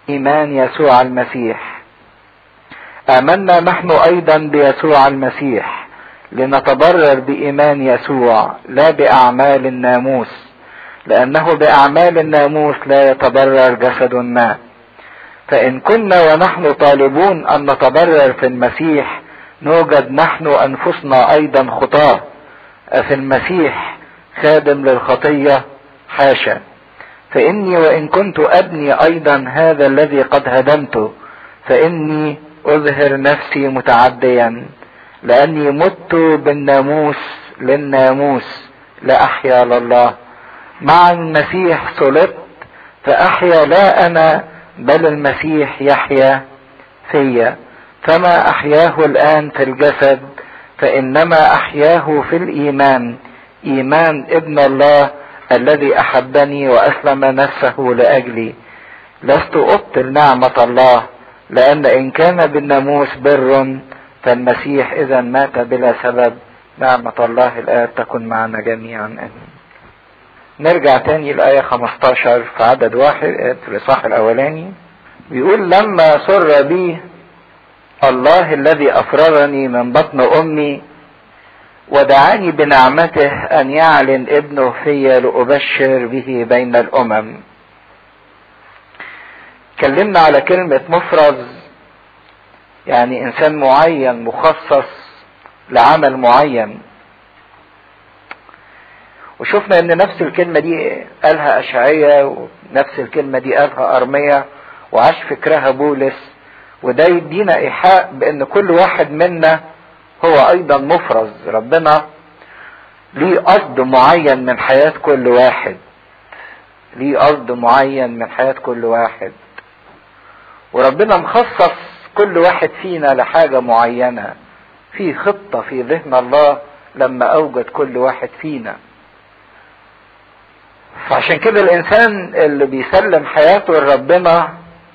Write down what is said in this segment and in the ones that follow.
ايمان يسوع المسيح امنا نحن ايضا بيسوع المسيح لنتبرر بايمان يسوع لا باعمال الناموس لانه باعمال الناموس لا يتبرر جسد ما فان كنا ونحن طالبون ان نتبرر في المسيح نوجد نحن انفسنا ايضا خطاه افي المسيح خادم للخطيه حاشا فاني وان كنت ابني ايضا هذا الذي قد هدمته فاني اظهر نفسي متعديا لاني مت بالناموس للناموس لاحيا لله مع المسيح صلبت فاحيا لا انا بل المسيح يحيا فيا فما احياه الان في الجسد فانما احياه في الايمان ايمان ابن الله الذي احبني واسلم نفسه لاجلي لست ابطل نعمه الله لان ان كان بالناموس بر فالمسيح اذا مات بلا سبب نعمه الله الان تكن معنا جميعا امين نرجع تاني الآية 15 في عدد واحد في الإصحاح الأولاني بيقول لما سر بي الله الذي أفرغني من بطن أمي ودعاني بنعمته أن يعلن ابنه في لأبشر به بين الأمم اتكلمنا على كلمة مفرز يعني إنسان معين مخصص لعمل معين وشفنا ان نفس الكلمة دي قالها اشعية ونفس الكلمة دي قالها ارمية وعاش فكرها بولس وده يدينا ايحاء بان كل واحد منا هو ايضا مفرز ربنا ليه قصد معين من حياة كل واحد ليه قصد معين من حياة كل واحد وربنا مخصص كل واحد فينا لحاجة معينة في خطة في ذهن الله لما اوجد كل واحد فينا فعشان كده الانسان اللي بيسلم حياته لربنا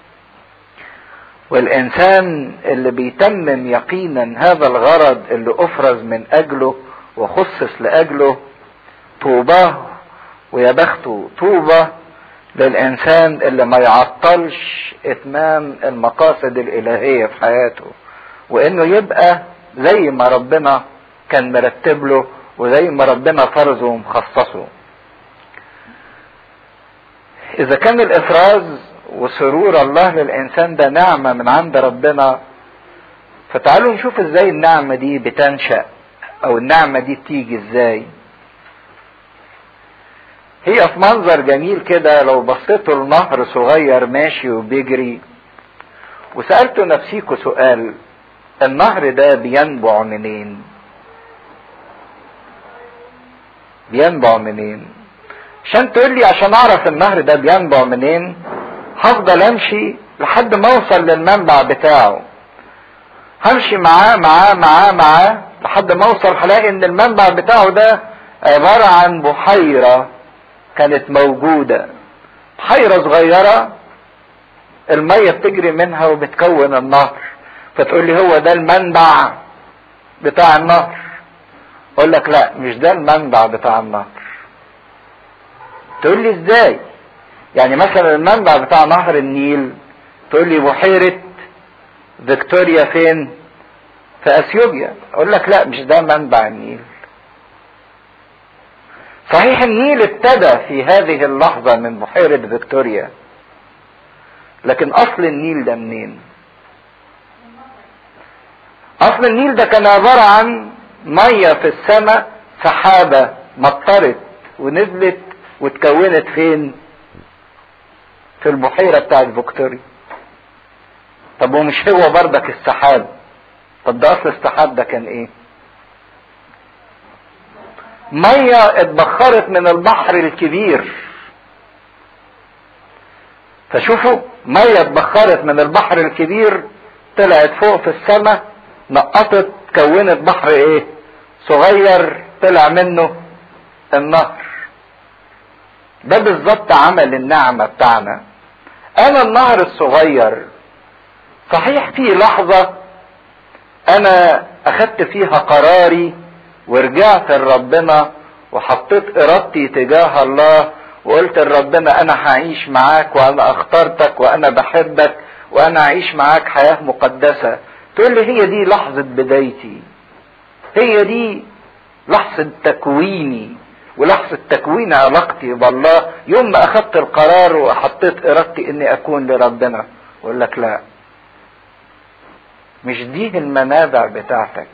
والانسان اللي بيتمم يقينا هذا الغرض اللي افرز من اجله وخصص لاجله طوباه ويا بخته طوبى للانسان اللي ما يعطلش اتمام المقاصد الالهيه في حياته وانه يبقى زي ما ربنا كان مرتب له وزي ما ربنا فرزه ومخصصه اذا كان الافراز وسرور الله للانسان ده نعمه من عند ربنا فتعالوا نشوف ازاي النعمه دي بتنشا او النعمه دي بتيجي ازاي هي في منظر جميل كده لو بصيتوا لنهر صغير ماشي وبيجري وسالتوا نفسيكوا سؤال النهر ده بينبع منين بينبع منين عشان تقول لي عشان اعرف النهر ده بينبع منين هفضل امشي لحد ما اوصل للمنبع بتاعه همشي معاه معاه معاه معاه لحد ما اوصل هلاقي ان المنبع بتاعه ده عبارة عن بحيرة كانت موجودة بحيرة صغيرة المية بتجري منها وبتكون النهر فتقول لي هو ده المنبع بتاع النهر اقول لك لا مش ده المنبع بتاع النهر تقول لي ازاي يعني مثلا المنبع بتاع نهر النيل تقول لي بحيرة فيكتوريا فين في اثيوبيا اقول لك لا مش ده منبع النيل صحيح النيل ابتدى في هذه اللحظة من بحيرة فيكتوريا لكن اصل النيل ده منين اصل النيل ده كان عبارة عن مية في السماء سحابة مطرت ونزلت واتكونت فين في البحيرة بتاعت فيكتوريا طب ومش هو بردك السحاب طب ده اصل السحاب ده كان ايه مية اتبخرت من البحر الكبير فشوفوا مية اتبخرت من البحر الكبير طلعت فوق في السماء نقطت كونت بحر ايه صغير طلع منه النهر ده بالظبط عمل النعمة بتاعنا انا النهر الصغير صحيح في لحظة انا اخدت فيها قراري ورجعت لربنا وحطيت ارادتي تجاه الله وقلت لربنا انا هعيش معاك وانا اخترتك وانا بحبك وانا اعيش معاك حياة مقدسة تقول لي هي دي لحظة بدايتي هي دي لحظة تكويني ولحظة تكوين علاقتي بالله يوم ما اخدت القرار وحطيت ارادتي اني اكون لربنا اقول لك لا مش دي المنابع بتاعتك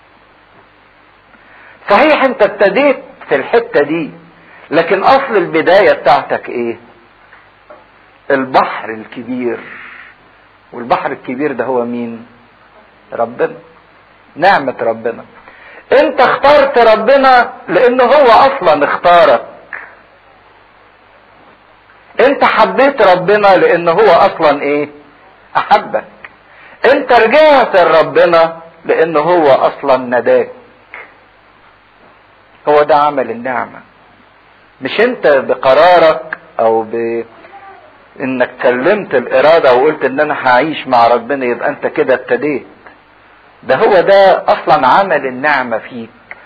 صحيح انت ابتديت في الحتة دي لكن اصل البداية بتاعتك ايه البحر الكبير والبحر الكبير ده هو مين ربنا نعمة ربنا انت اخترت ربنا لانه هو اصلا اختارك انت حبيت ربنا لانه هو اصلا ايه احبك انت رجعت لربنا لانه هو اصلا نداك هو ده عمل النعمة مش انت بقرارك او ب انك كلمت الارادة وقلت ان انا هعيش مع ربنا يبقى انت كده ابتديت ده هو ده اصلا عمل النعمة فيك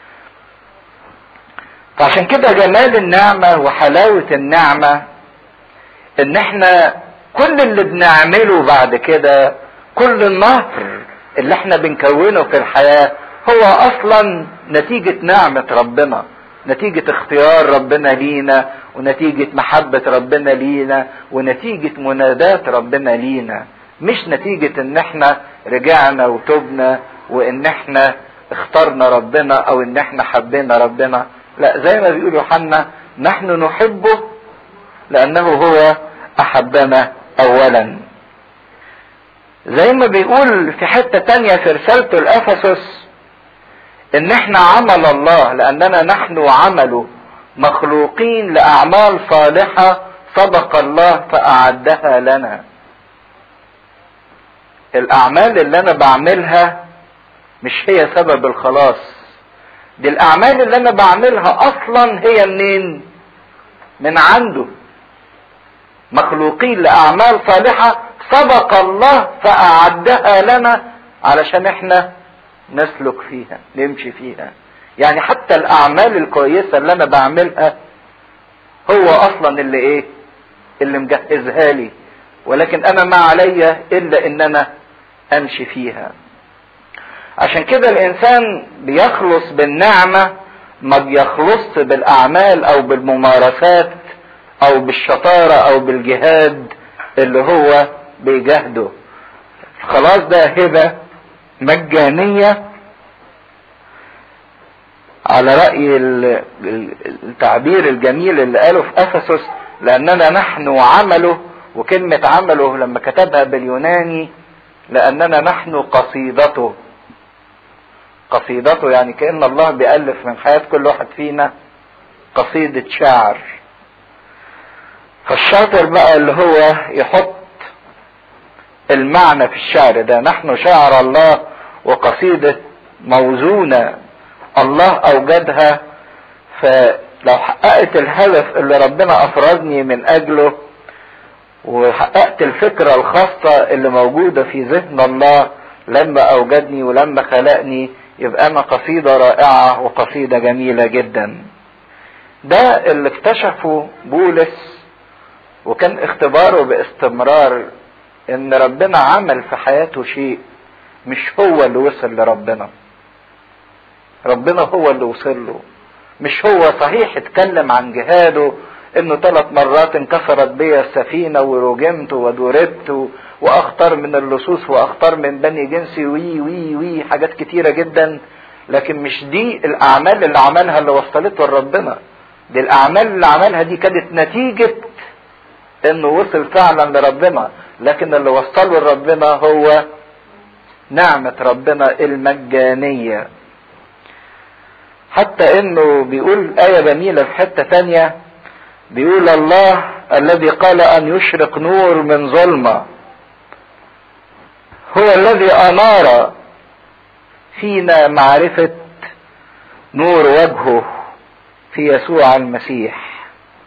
فعشان كده جمال النعمة وحلاوة النعمة ان احنا كل اللي بنعمله بعد كده كل النهر اللي احنا بنكونه في الحياة هو اصلا نتيجة نعمة ربنا نتيجة اختيار ربنا لينا ونتيجة محبة ربنا لينا ونتيجة منادات ربنا لينا مش نتيجة ان احنا رجعنا وتوبنا وان احنا اخترنا ربنا او ان احنا حبينا ربنا لا زي ما بيقول يوحنا نحن نحبه لانه هو احبنا اولا زي ما بيقول في حتة تانية في رسالته لأفسس ان احنا عمل الله لاننا نحن عمله مخلوقين لاعمال صالحة سبق الله فاعدها لنا الاعمال اللي انا بعملها مش هي سبب الخلاص دي الاعمال اللي انا بعملها اصلا هي منين من عنده مخلوقين لاعمال صالحة سبق الله فاعدها لنا علشان احنا نسلك فيها نمشي فيها يعني حتى الاعمال الكويسة اللي انا بعملها هو اصلا اللي ايه اللي مجهزها لي ولكن انا ما عليا الا ان انا امشي فيها عشان كده الانسان بيخلص بالنعمة ما بيخلصش بالاعمال او بالممارسات او بالشطارة او بالجهاد اللي هو بيجاهده خلاص ده هبة مجانية على رأي التعبير الجميل اللي قاله في أفسس لأننا نحن عمله وكلمة عمله لما كتبها باليوناني لأننا نحن قصيدته قصيدته يعني كأن الله بيألف من حياة كل واحد فينا قصيدة شعر فالشاطر بقى اللي هو يحط المعنى في الشعر ده نحن شعر الله وقصيدة موزونة الله أوجدها فلو حققت الهدف اللي ربنا أفرزني من أجله وحققت الفكرة الخاصة اللي موجودة في ذهن الله لما أوجدني ولما خلقني يبقى أنا قصيدة رائعة وقصيدة جميلة جدا ده اللي اكتشفه بولس وكان اختباره باستمرار ان ربنا عمل في حياته شيء مش هو اللي وصل لربنا ربنا هو اللي وصل له مش هو صحيح اتكلم عن جهاده انه ثلاث مرات انكسرت بيا السفينة ورجمت ودربت واختار من اللصوص واختار من بني جنسي وي وي وي حاجات كتيرة جدا لكن مش دي الاعمال اللي عملها اللي وصلته لربنا دي الاعمال اللي عملها دي كانت نتيجة انه وصل فعلا لربنا لكن اللي وصله لربنا هو نعمة ربنا المجانية حتى انه بيقول آية جميلة في حتة تانية بيقول الله الذي قال ان يشرق نور من ظلمة هو الذي انار فينا معرفة نور وجهه في يسوع المسيح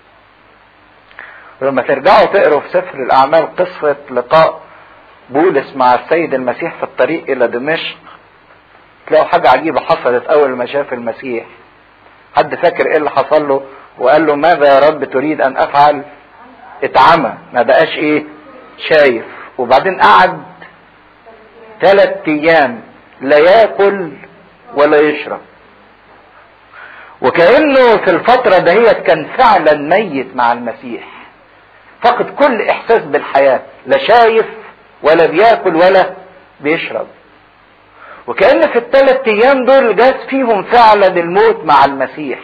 ولما ترجعوا تقروا في سفر الاعمال قصة لقاء بولس مع السيد المسيح في الطريق الى دمشق تلاقوا حاجة عجيبة حصلت اول ما شاف المسيح حد فاكر ايه اللي حصل له وقال له ماذا يا رب تريد ان افعل اتعمى ما بقاش ايه شايف وبعدين قعد ثلاث ايام لا ياكل ولا يشرب وكانه في الفتره دهيت كان فعلا ميت مع المسيح فقد كل احساس بالحياه لا شايف ولا بياكل ولا بيشرب وكأن في الثلاث ايام دول جاز فيهم فعلا الموت مع المسيح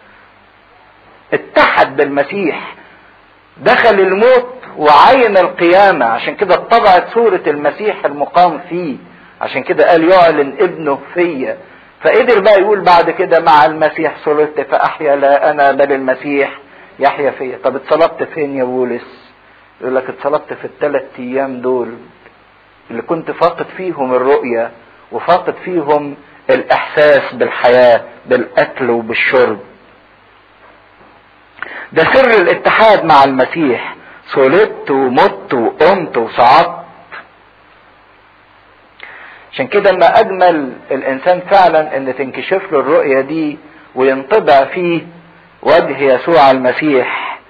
اتحد بالمسيح دخل الموت وعين القيامة عشان كده اتبعت صورة المسيح المقام فيه عشان كده قال يعلن ابنه فيا فقدر بقى يقول بعد كده مع المسيح صلبت فأحيا لا أنا بل المسيح يحيا فيا طب اتصلبت فين يا بولس يقول لك اتصلبت في الثلاث أيام دول اللي كنت فاقد فيهم الرؤية وفاقد فيهم الإحساس بالحياة بالأكل وبالشرب ده سر الاتحاد مع المسيح صلبت ومت وقمت وصعدت عشان كده ما اجمل الانسان فعلا ان تنكشف له الرؤية دي وينطبع فيه وجه يسوع المسيح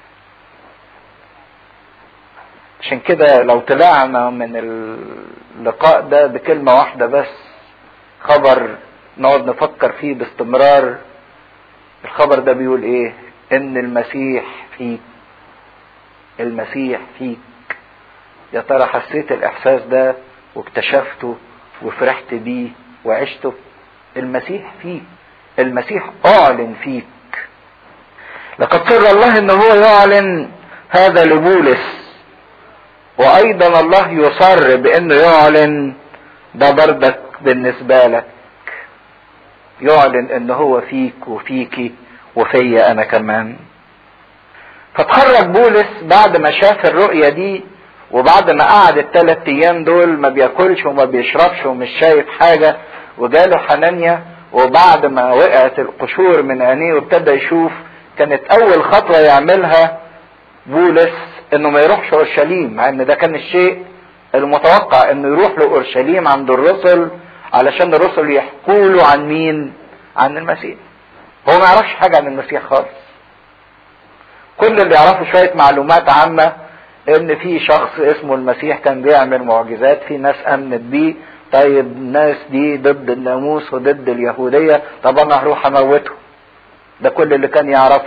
عشان كده لو طلعنا من اللقاء ده بكلمة واحدة بس خبر نقعد نفكر فيه باستمرار الخبر ده بيقول ايه ان المسيح فيك المسيح فيك يا ترى حسيت الاحساس ده واكتشفته وفرحت بيه وعشته المسيح فيك المسيح اعلن فيك لقد سر الله ان هو يعلن هذا لبولس وايضا الله يصر بانه يعلن ده بردك بالنسبه لك يعلن ان هو فيك وفيكي وفيا انا كمان فتخرج بولس بعد ما شاف الرؤية دي وبعد ما قعد الثلاث ايام دول ما بياكلش وما بيشربش ومش شايف حاجة وجاله حنانيا وبعد ما وقعت القشور من عينيه وابتدى يشوف كانت اول خطوة يعملها بولس انه ما يروحش اورشليم مع ان ده كان الشيء المتوقع انه يروح لاورشليم عند الرسل علشان الرسل يحكوا له عن مين عن المسيح هو ما يعرفش حاجة عن المسيح خالص كل اللي يعرفوا شوية معلومات عامة ان في شخص اسمه المسيح كان بيعمل معجزات في ناس امنت بيه طيب الناس دي ضد الناموس وضد اليهودية طب انا هروح اموته ده كل اللي كان يعرفه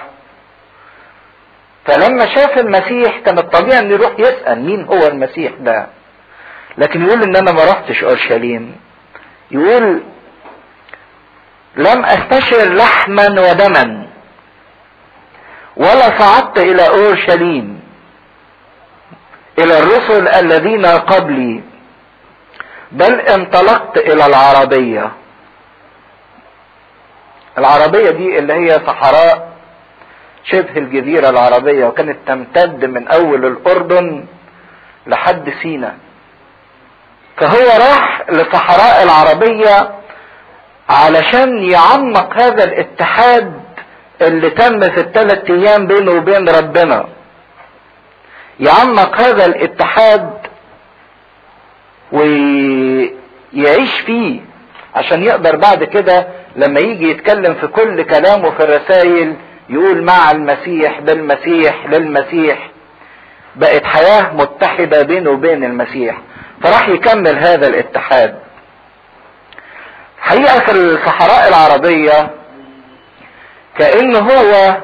فلما شاف المسيح كان الطبيعي انه يروح يسأل مين هو المسيح ده لكن يقول ان انا ما رحتش اورشليم يقول لم استشعر لحما ودما ولا صعدت الى اورشليم الى الرسل الذين قبلي بل انطلقت الى العربية العربية دي اللي هي صحراء شبه الجزيرة العربية وكانت تمتد من اول الاردن لحد سينا فهو راح لصحراء العربية علشان يعمق هذا الاتحاد اللي تم في الثلاث ايام بينه وبين ربنا يعمق هذا الاتحاد ويعيش فيه عشان يقدر بعد كده لما يجي يتكلم في كل كلامه في الرسائل يقول مع المسيح بالمسيح للمسيح بقت حياة متحدة بينه وبين المسيح فراح يكمل هذا الاتحاد حقيقة في الصحراء العربية كأن هو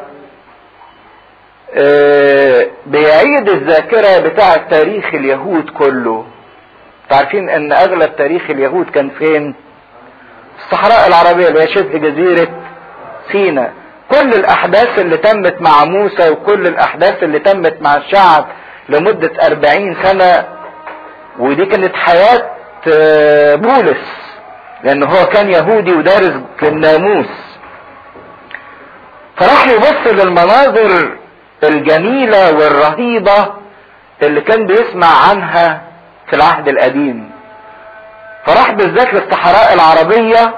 بيعيد الذاكرة بتاع تاريخ اليهود كله تعرفين ان اغلب تاريخ اليهود كان فين الصحراء العربية اللي هي شبه جزيرة سينا كل الاحداث اللي تمت مع موسى وكل الاحداث اللي تمت مع الشعب لمدة اربعين سنة ودي كانت حياة بولس لان هو كان يهودي ودارس الناموس فراح يبص للمناظر الجميلة والرهيبة اللي كان بيسمع عنها في العهد القديم فراح بالذات للصحراء العربية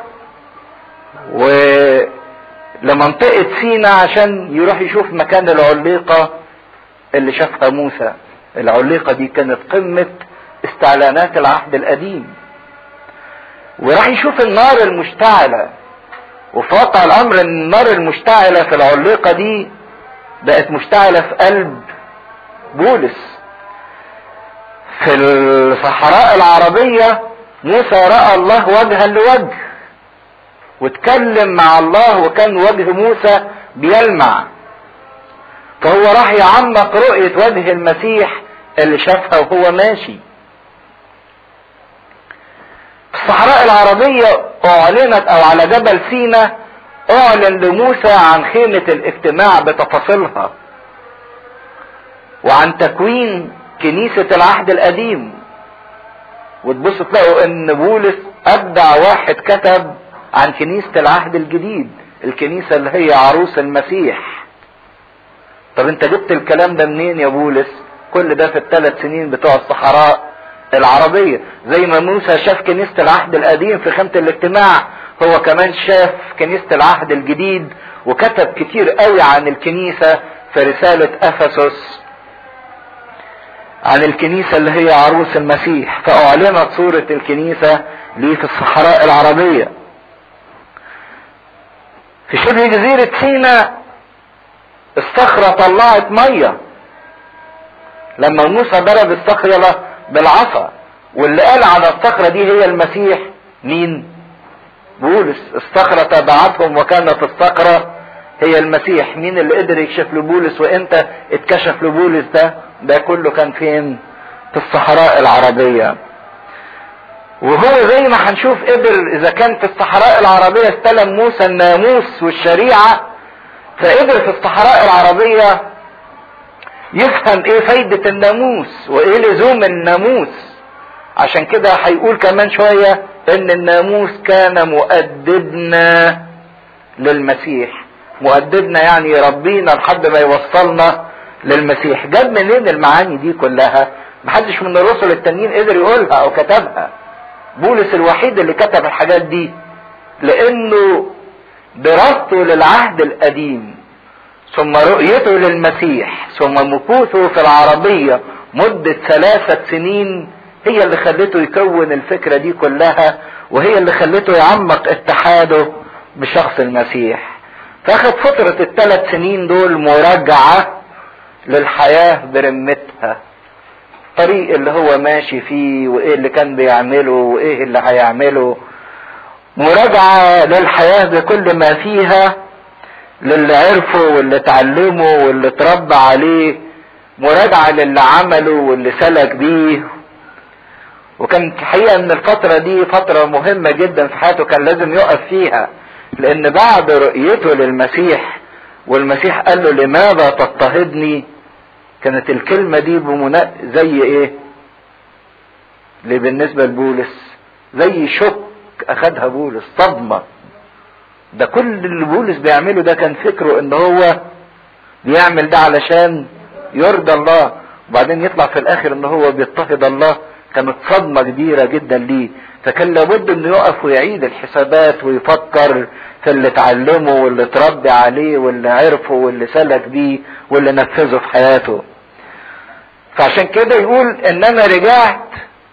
ولمنطقة سينا عشان يروح يشوف مكان العليقة اللي شافها موسى العليقة دي كانت قمة استعلانات العهد القديم وراح يشوف النار المشتعلة وفي واقع الامر ان النار المشتعلة في العليقة دي بقت مشتعلة في قلب بولس في الصحراء العربية موسى رأى الله وجها لوجه واتكلم مع الله وكان وجه موسى بيلمع فهو راح يعمق رؤية وجه المسيح اللي شافها وهو ماشي الصحراء العربية اعلنت او على جبل سينا اعلن لموسى عن خيمة الاجتماع بتفاصيلها وعن تكوين كنيسة العهد القديم وتبص تلاقوا ان بولس ابدع واحد كتب عن كنيسة العهد الجديد الكنيسة اللي هي عروس المسيح طب انت جبت الكلام ده منين يا بولس كل ده في الثلاث سنين بتوع الصحراء العربية زي ما موسى شاف كنيسة العهد القديم في خيمة الاجتماع هو كمان شاف كنيسة العهد الجديد وكتب كتير قوي عن الكنيسة في رسالة افسس عن الكنيسة اللي هي عروس المسيح فأعلنت صورة الكنيسة ليه في الصحراء العربية في شبه جزيرة سيناء الصخرة طلعت مية لما موسى ضرب الصخرة بالعصا واللي قال على الصخرة دي هي المسيح مين بولس الصخرة تبعتهم وكانت الصخرة هي المسيح مين اللي قدر يكشف لبولس وامتى اتكشف لبولس ده ده كله كان فين في الصحراء العربية وهو زي ما هنشوف قدر اذا كان في الصحراء العربية استلم موسى الناموس والشريعة فقدر في الصحراء العربية يفهم ايه فايدة الناموس وايه لزوم الناموس عشان كده هيقول كمان شوية ان الناموس كان مؤدبنا للمسيح مؤدبنا يعني يربينا لحد ما يوصلنا للمسيح جاب منين المعاني دي كلها محدش من الرسل التانيين قدر يقولها او كتبها بولس الوحيد اللي كتب الحاجات دي لانه دراسته للعهد القديم ثم رؤيته للمسيح ثم مكوثه في العربية مدة ثلاثة سنين هي اللي خلته يكون الفكرة دي كلها وهي اللي خلته يعمق اتحاده بشخص المسيح فاخد فترة الثلاث سنين دول مراجعة للحياة برمتها الطريق اللي هو ماشي فيه وايه اللي كان بيعمله وايه اللي هيعمله مراجعة للحياة بكل ما فيها للي عرفه واللي اتعلمه واللي اتربى عليه مراجعة للي عمله واللي سلك بيه وكان حقيقة ان الفترة دي فترة مهمة جدا في حياته كان لازم يقف فيها لان بعد رؤيته للمسيح والمسيح قال له لماذا تضطهدني كانت الكلمة دي بمنا... زي ايه اللي بالنسبة لبولس زي شك اخدها بولس صدمة ده كل اللي بولس بيعمله ده كان فكره ان هو بيعمل ده علشان يرضى الله وبعدين يطلع في الاخر ان هو بيضطهد الله كانت صدمة كبيرة جدا ليه فكان لابد انه يقف ويعيد الحسابات ويفكر في اللي اتعلمه واللي اتربى عليه واللي عرفه واللي سلك بيه واللي نفذه في حياته فعشان كده يقول ان انا رجعت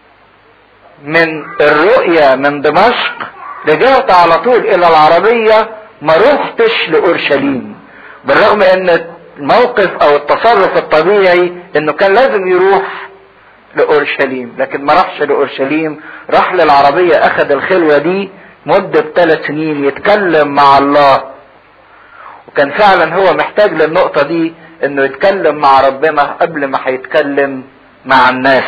من الرؤية من دمشق رجعت على طول الى العربية ما روحتش لاورشليم بالرغم ان الموقف او التصرف الطبيعي انه كان لازم يروح لاورشليم لكن ما راحش لاورشليم راح للعربية اخذ الخلوة دي مدة ثلاث سنين يتكلم مع الله وكان فعلا هو محتاج للنقطة دي انه يتكلم مع ربنا قبل ما هيتكلم مع الناس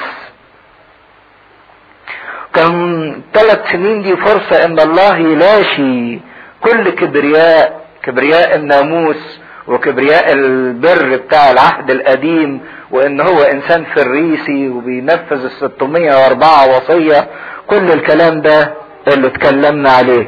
كان ثلاث سنين دي فرصة ان الله يلاشي كل كبرياء كبرياء الناموس وكبرياء البر بتاع العهد القديم وان هو انسان فريسي وبينفذ ال 604 وصية كل الكلام ده اللي اتكلمنا عليه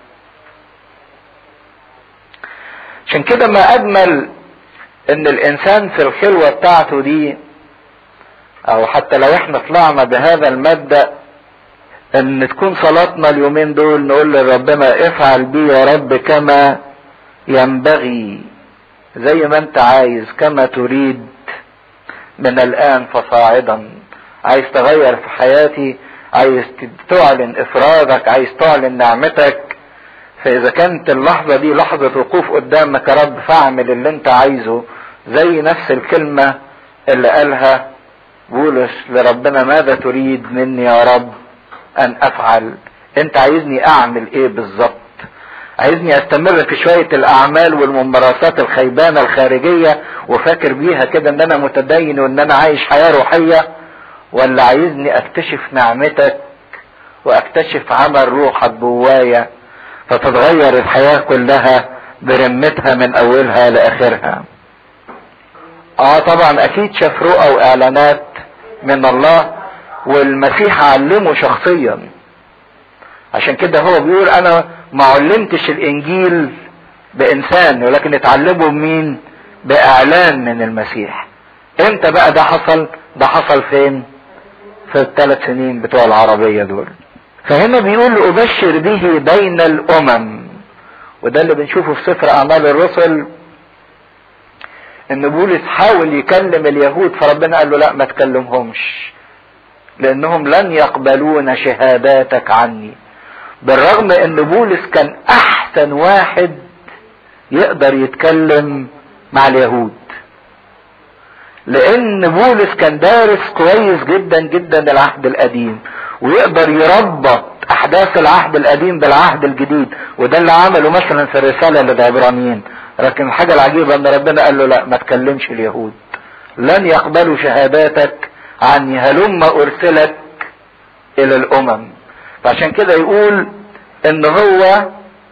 عشان كده ما اجمل ان الانسان في الخلوة بتاعته دي او حتى لو احنا طلعنا بهذا المبدأ ان تكون صلاتنا اليومين دول نقول لربنا افعل بي يا رب كما ينبغي زي ما انت عايز كما تريد من الان فصاعدا عايز تغير في حياتي عايز تعلن افرادك عايز تعلن نعمتك فاذا كانت اللحظة دي لحظة وقوف قدامك يا رب فاعمل اللي انت عايزه زي نفس الكلمة اللي قالها بولس لربنا ماذا تريد مني يا رب ان افعل انت عايزني اعمل ايه بالظبط عايزني استمر في شوية الاعمال والممارسات الخيبانة الخارجية وفاكر بيها كده ان انا متدين وان انا عايش حياة روحية ولا عايزني اكتشف نعمتك واكتشف عمل روحك جوايا فتتغير الحياة كلها برمتها من اولها لاخرها اه طبعا اكيد شاف رؤى واعلانات من الله والمسيح علمه شخصيا عشان كده هو بيقول انا ما علمتش الانجيل بانسان ولكن اتعلمه بمين باعلان من المسيح امتى بقى ده حصل ده حصل فين في الثلاث سنين بتوع العربية دول فهنا بيقول ابشر به بين الامم وده اللي بنشوفه في سفر اعمال الرسل ان بولس حاول يكلم اليهود فربنا قال له لا ما تكلمهمش لانهم لن يقبلون شهاداتك عني بالرغم ان بولس كان احسن واحد يقدر يتكلم مع اليهود لان بولس كان دارس كويس جدا جدا العهد القديم ويقدر يربط احداث العهد القديم بالعهد الجديد وده اللي عمله مثلا في الرسالة للعبرانيين لكن الحاجة العجيبة ان ربنا قال له لا ما تكلمش اليهود لن يقبلوا شهاداتك عني هلم ارسلك الى الامم فعشان كده يقول ان هو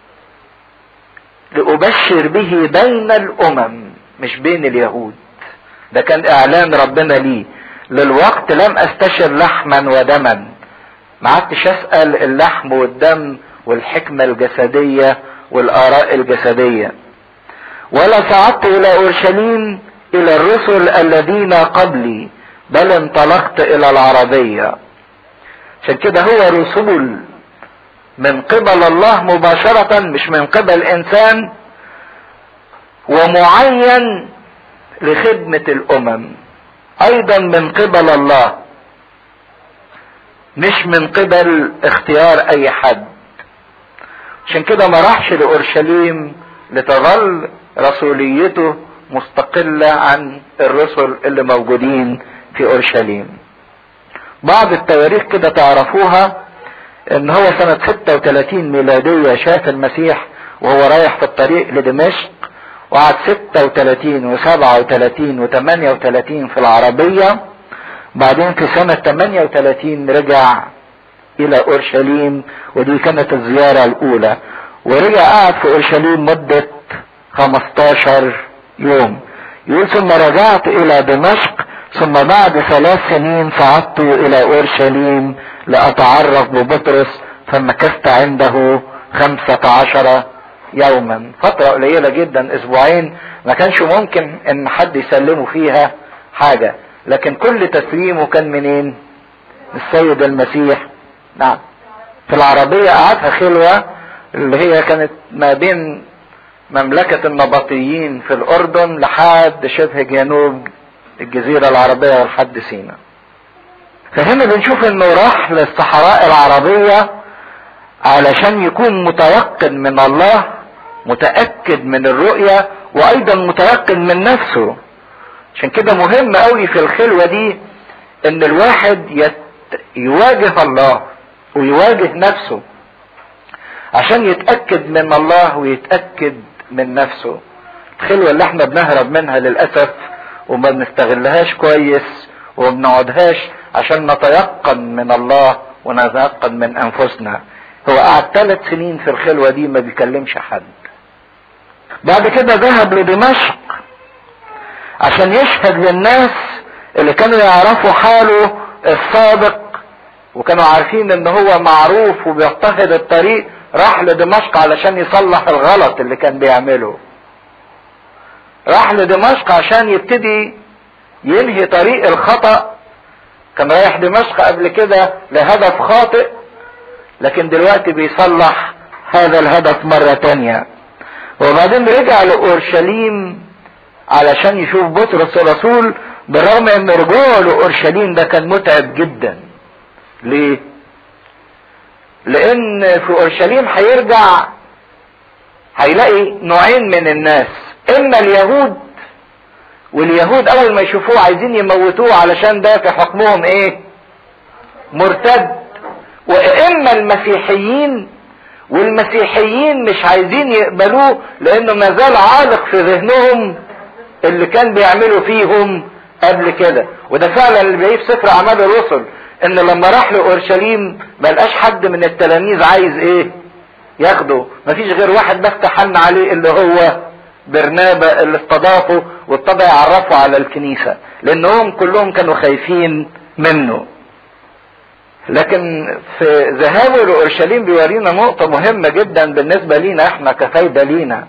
لأبشر به بين الامم مش بين اليهود ده كان اعلان ربنا ليه للوقت لم استشر لحما ودما ما عدتش اسال اللحم والدم والحكمه الجسديه والاراء الجسديه ولا صعدت الى اورشليم الى الرسل الذين قبلي بل انطلقت الى العربيه عشان كده هو رسول من قبل الله مباشره مش من قبل انسان ومعين لخدمه الامم ايضا من قبل الله مش من قبل اختيار اي حد عشان كده ما راحش لاورشليم لتظل رسوليته مستقلة عن الرسل اللي موجودين في اورشليم بعض التواريخ كده تعرفوها ان هو سنة 36 ميلادية شاف المسيح وهو رايح في الطريق لدمشق وقعد 36 و37 و38 في العربية بعدين في سنة 38 رجع الى اورشليم ودي كانت الزيارة الاولى ورجع قعد في اورشليم مدة 15 يوم يقول ثم رجعت الى دمشق ثم بعد ثلاث سنين صعدت الى اورشليم لاتعرف ببطرس فمكثت عنده خمسة عشر يوما فترة قليلة جدا اسبوعين ما كانش ممكن ان حد يسلمه فيها حاجة لكن كل تسليمه كان منين السيد المسيح نعم في العربية قعدها خلوة اللي هي كانت ما بين مملكة النبطيين في الأردن لحد شبه جنوب الجزيرة العربية ولحد سيناء فهنا بنشوف انه راح للصحراء العربية علشان يكون متيقن من الله متأكد من الرؤية وأيضا متيقن من نفسه عشان كده مهم قوي في الخلوة دي ان الواحد يت... يواجه الله ويواجه نفسه عشان يتأكد من الله ويتأكد من نفسه الخلوة اللي احنا بنهرب منها للأسف وما بنستغلهاش كويس وما بنقعدهاش عشان نتيقن من الله ونتيقن من أنفسنا هو قعد ثلاث سنين في الخلوة دي ما بيكلمش حد بعد كده ذهب لدمشق عشان يشهد للناس اللي كانوا يعرفوا حاله السابق وكانوا عارفين ان هو معروف وبيضطهد الطريق راح لدمشق علشان يصلح الغلط اللي كان بيعمله راح لدمشق عشان يبتدي ينهي طريق الخطأ كان رايح دمشق قبل كده لهدف خاطئ لكن دلوقتي بيصلح هذا الهدف مرة تانية وبعدين رجع لأورشليم علشان يشوف بطرس الرسول بالرغم ان رجوعه لأورشليم ده كان متعب جدا ليه لان في اورشليم هيرجع هيلاقي نوعين من الناس اما اليهود واليهود اول ما يشوفوه عايزين يموتوه علشان ده في حكمهم ايه مرتد واما المسيحيين والمسيحيين مش عايزين يقبلوه لانه ما زال عالق في ذهنهم اللي كان بيعملوا فيهم قبل كده وده فعلا اللي بيلاقيه في سفر اعمال الرسل ان لما راح لاورشليم ما لقاش حد من التلاميذ عايز ايه ياخده مفيش غير واحد بس تحن عليه اللي هو برنابا اللي استضافه وابتدى يعرفه على الكنيسة لانهم كلهم كانوا خايفين منه لكن في ذهابه لاورشليم بيورينا نقطة مهمة جدا بالنسبة لينا احنا كفايدة لينا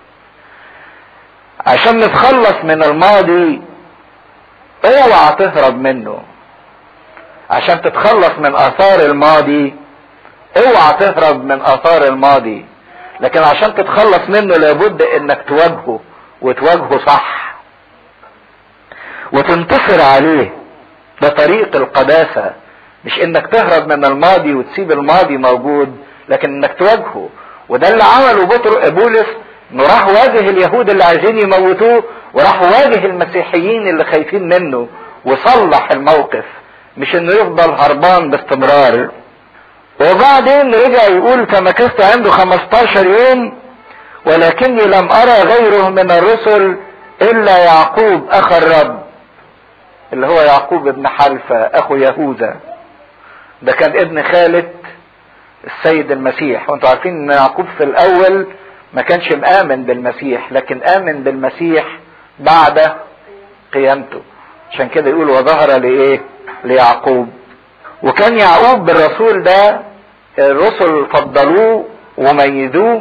عشان نتخلص من الماضي اوعى تهرب منه عشان تتخلص من اثار الماضي اوعى تهرب من اثار الماضي لكن عشان تتخلص منه لابد انك تواجهه وتواجهه صح وتنتصر عليه ده طريق القداسة مش انك تهرب من الماضي وتسيب الماضي موجود لكن انك تواجهه وده اللي عمله بطر بولس انه راح واجه اليهود اللي عايزين يموتوه وراح واجه المسيحيين اللي خايفين منه وصلح الموقف مش انه يفضل هربان باستمرار وبعدين رجع يقول فمكثت عنده 15 يوم ولكني لم ارى غيره من الرسل الا يعقوب اخ الرب اللي هو يعقوب ابن حلفة اخو يهوذا ده كان ابن خالة السيد المسيح وانتوا عارفين ان يعقوب في الاول ما كانش مآمن بالمسيح لكن آمن بالمسيح بعد قيامته عشان كده يقول وظهر لإيه ليعقوب وكان يعقوب بالرسول ده الرسل فضلوه وميزوه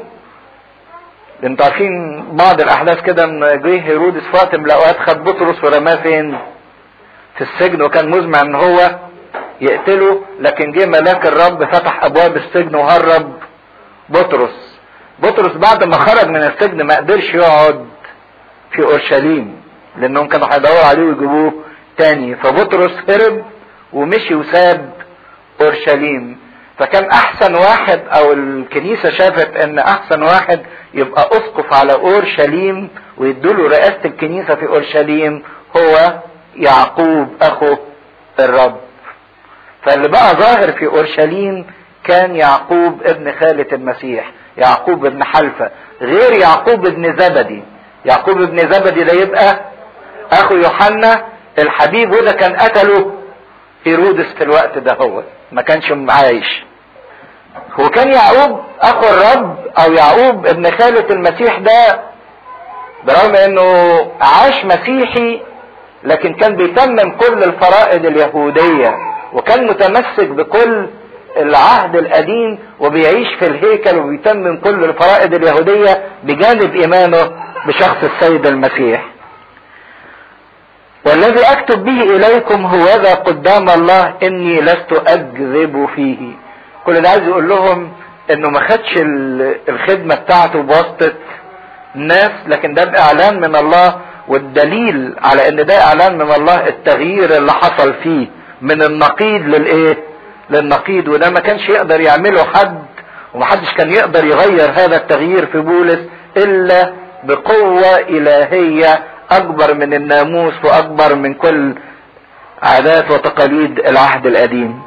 انتوا عارفين بعض الاحداث كده ان جه هيرودس في وقت من الاوقات خد بطرس ورماه فين؟ في السجن وكان مزمع ان هو يقتله لكن جه ملاك الرب فتح ابواب السجن وهرب بطرس بطرس بعد ما خرج من السجن ما قدرش يقعد في اورشليم لانهم كانوا هيدوروا عليه ويجيبوه تاني فبطرس هرب ومشي وساب اورشليم فكان احسن واحد او الكنيسة شافت ان احسن واحد يبقى اسقف على اورشليم ويدوله رئاسة الكنيسة في اورشليم هو يعقوب اخو الرب فاللي بقى ظاهر في اورشليم كان يعقوب ابن خالة المسيح يعقوب ابن حلفة غير يعقوب ابن زبدي يعقوب ابن زبدي ده يبقى اخو يوحنا الحبيب وده كان قتله هيرودس في الوقت ده هو ما كانش عايش هو كان يعقوب اخو الرب او يعقوب ابن خالة المسيح ده برغم انه عاش مسيحي لكن كان بيتمم كل الفرائض اليهودية وكان متمسك بكل العهد القديم وبيعيش في الهيكل وبيتمم كل الفرائض اليهودية بجانب ايمانه بشخص السيد المسيح والذي اكتب به اليكم هو ذا قدام الله اني لست اكذب فيه كل ده عايز يقول لهم انه ما خدش الخدمة بتاعته بواسطة ناس لكن ده باعلان من الله والدليل على ان ده اعلان من الله التغيير اللي حصل فيه من النقيض للايه للنقيض وده ما كانش يقدر يعمله حد ومحدش كان يقدر يغير هذا التغيير في بولس الا بقوة الهية اكبر من الناموس واكبر من كل عادات وتقاليد العهد القديم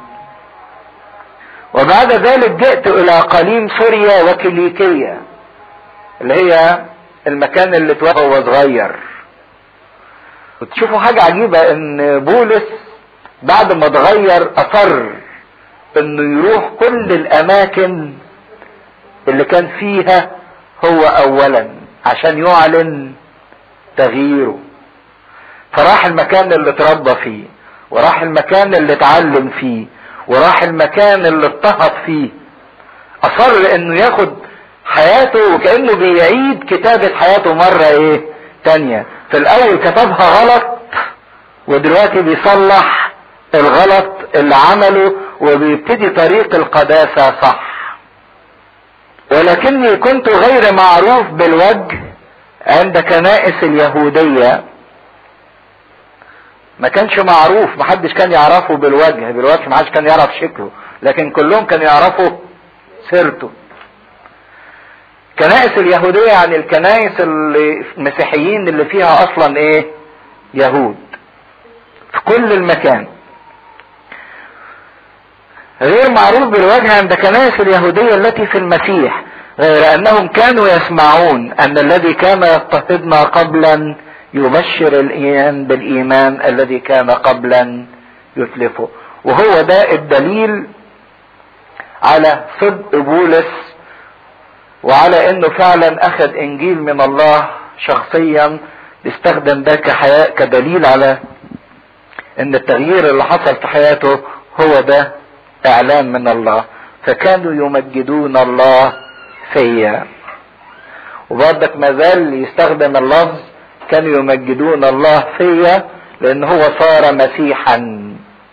وبعد ذلك جئت الى قليم سوريا وكليكية اللي هي المكان اللي اتوفى وهو صغير وتشوفوا حاجة عجيبة ان بولس بعد ما اتغير اصر انه يروح كل الاماكن اللي كان فيها هو اولا عشان يعلن تغييره فراح المكان اللي اتربى فيه وراح المكان اللي اتعلم فيه وراح المكان اللي اضطهد فيه اصر انه ياخد حياته وكانه بيعيد كتابة حياته مرة ايه تانية في الاول كتبها غلط ودلوقتي بيصلح الغلط اللي عمله وبيبتدي طريق القداسة صح ولكني كنت غير معروف بالوجه عند كنائس اليهودية ما كانش معروف محدش كان يعرفه بالوجه بالوجه محدش كان يعرف شكله لكن كلهم كانوا يعرفوا سيرته كنائس اليهودية يعني الكنائس اللي المسيحيين اللي فيها اصلا ايه يهود في كل المكان غير معروف بالوجه عند كنائس اليهودية التي في المسيح غير انهم كانوا يسمعون ان الذي كان يضطهدنا قبلا يبشر الايمان بالايمان الذي كان قبلا يتلفه وهو ده الدليل على صدق بولس وعلى انه فعلا اخذ انجيل من الله شخصيا استخدم ده كحياة كدليل على ان التغيير اللي حصل في حياته هو ده اعلان من الله فكانوا يمجدون الله فيا وبرضك ما زال يستخدم اللفظ كانوا يمجدون الله فيا لان هو صار مسيحا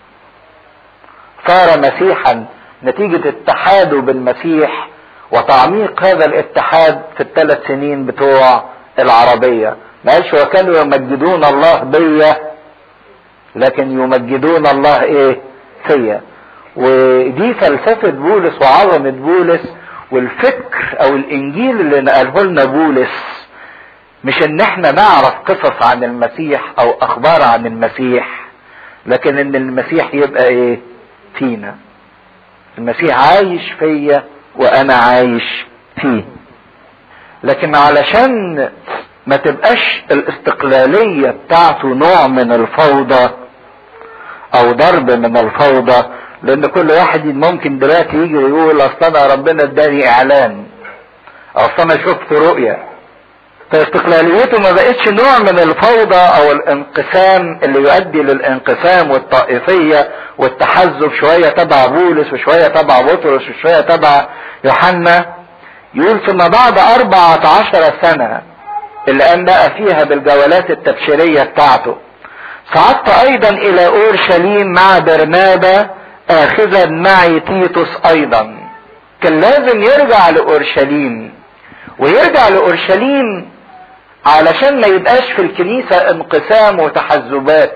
صار مسيحا نتيجة اتحاده بالمسيح وتعميق هذا الاتحاد في الثلاث سنين بتوع العربية معلش هو كانوا يمجدون الله بيا لكن يمجدون الله ايه فيا ودي فلسفة بولس وعظمة بولس والفكر او الانجيل اللي نقله لنا بولس مش ان احنا نعرف قصص عن المسيح او اخبار عن المسيح لكن ان المسيح يبقى ايه فينا المسيح عايش فيا وانا عايش فيه لكن علشان ما تبقاش الاستقلالية بتاعته نوع من الفوضى او ضرب من الفوضى لان كل واحد ممكن دلوقتي يجي ويقول اصل انا ربنا اداني اعلان اصل انا شفت رؤية فاستقلاليته ما بقتش نوع من الفوضى او الانقسام اللي يؤدي للانقسام والطائفية والتحزب شوية تبع بولس وشوية تبع بطرس وشوية تبع يوحنا يقول ثم بعد أربعة عشر سنة اللي أنبأ فيها بالجولات التبشيرية بتاعته صعدت أيضا إلى أورشليم مع برنابا آخذا معي تيتوس أيضا كان لازم يرجع لأورشليم ويرجع لأورشليم علشان ما يبقاش في الكنيسة انقسام وتحزبات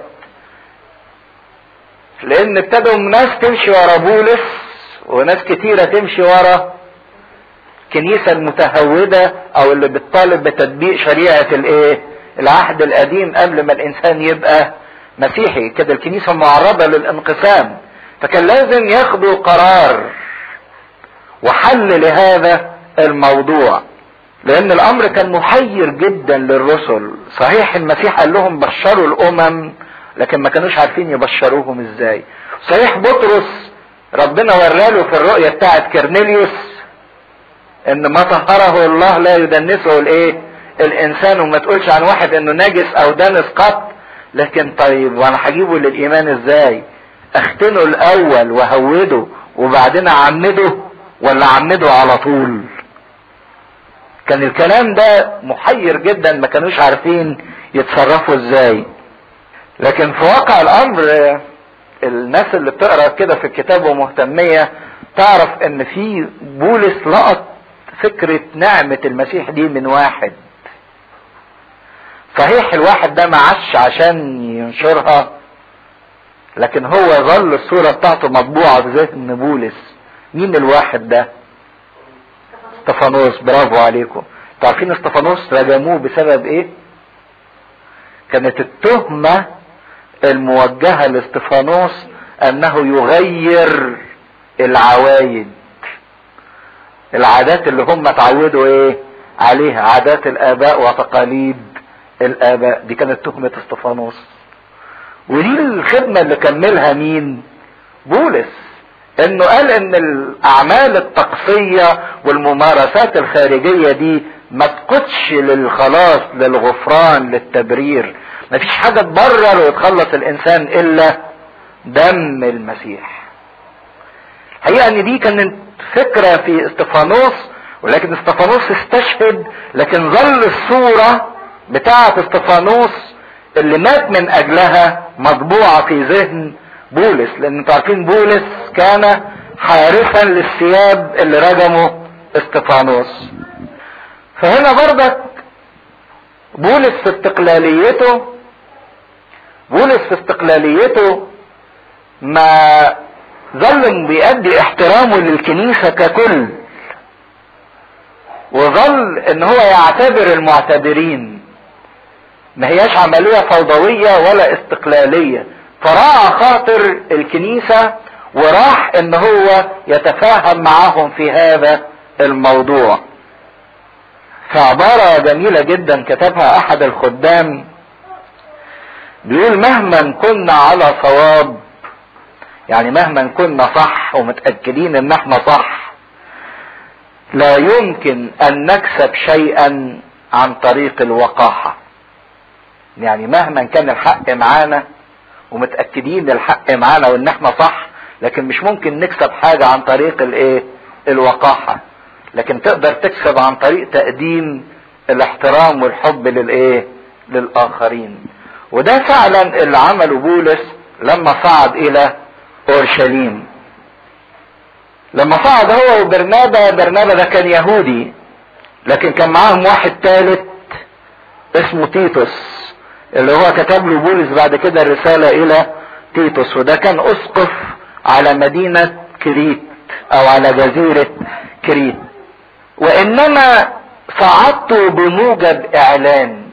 لان ابتدوا ناس تمشي ورا بولس وناس كتيرة تمشي ورا الكنيسة المتهودة او اللي بتطالب بتطبيق شريعة الايه العهد القديم قبل ما الانسان يبقى مسيحي كده الكنيسة معرضة للانقسام فكان لازم ياخدوا قرار وحل لهذا الموضوع لان الامر كان محير جدا للرسل صحيح المسيح قال لهم بشروا الامم لكن ما كانوش عارفين يبشروهم ازاي صحيح بطرس ربنا وراله في الرؤية بتاعت كرنيليوس ان ما طهره الله لا يدنسه الايه الانسان وما تقولش عن واحد انه نجس او دنس قط لكن طيب وانا هجيبه للايمان ازاي اختنه الاول وهوده وبعدين اعمده ولا اعمده على طول كان الكلام ده محير جدا ما كانوش عارفين يتصرفوا ازاي لكن في واقع الامر الناس اللي بتقرا كده في الكتاب ومهتميه تعرف ان في بولس لقط فكره نعمه المسيح دي من واحد صحيح الواحد ده ما عاش عشان ينشرها لكن هو ظل الصوره بتاعته مطبوعه في ذهن بولس مين الواحد ده استفانوس برافو عليكم تعرفين استفانوس رجموه بسبب ايه كانت التهمة الموجهة لاستفانوس انه يغير العوايد العادات اللي هم اتعودوا ايه عليها عادات الاباء وتقاليد الاباء دي كانت تهمة استفانوس ودي الخدمة اللي كملها مين بولس انه قال ان الاعمال الطقسية والممارسات الخارجية دي ما تقودش للخلاص للغفران للتبرير مفيش حاجة تبرر ويتخلص الانسان الا دم المسيح الحقيقة ان دي كانت فكرة في استفانوس ولكن استفانوس استشهد لكن ظل الصورة بتاعة استفانوس اللي مات من اجلها مطبوعة في ذهن بولس لان انتوا عارفين بولس كان حارسا للثياب اللي رجمه استفانوس فهنا برضك بولس في استقلاليته بولس في استقلاليته ما ظل بيأدي احترامه للكنيسة ككل وظل ان هو يعتبر المعتبرين ما هياش عملية فوضوية ولا استقلالية فراعى خاطر الكنيسة وراح ان هو يتفاهم معهم في هذا الموضوع فعبارة جميلة جدا كتبها احد الخدام بيقول مهما كنا على صواب يعني مهما كنا صح ومتأكدين ان احنا صح لا يمكن ان نكسب شيئا عن طريق الوقاحة يعني مهما كان الحق معانا ومتأكدين الحق معانا وان احنا صح لكن مش ممكن نكسب حاجة عن طريق الايه الوقاحة لكن تقدر تكسب عن طريق تقديم الاحترام والحب للايه للاخرين وده فعلا اللي عمله بولس لما صعد الى اورشليم لما صعد هو وبرنابا برنابا ده كان يهودي لكن كان معاهم واحد ثالث اسمه تيتوس اللي هو كتب له بولس بعد كده الرسالة الى تيتوس وده كان اسقف على مدينة كريت او على جزيرة كريت وانما صعدت بموجب اعلان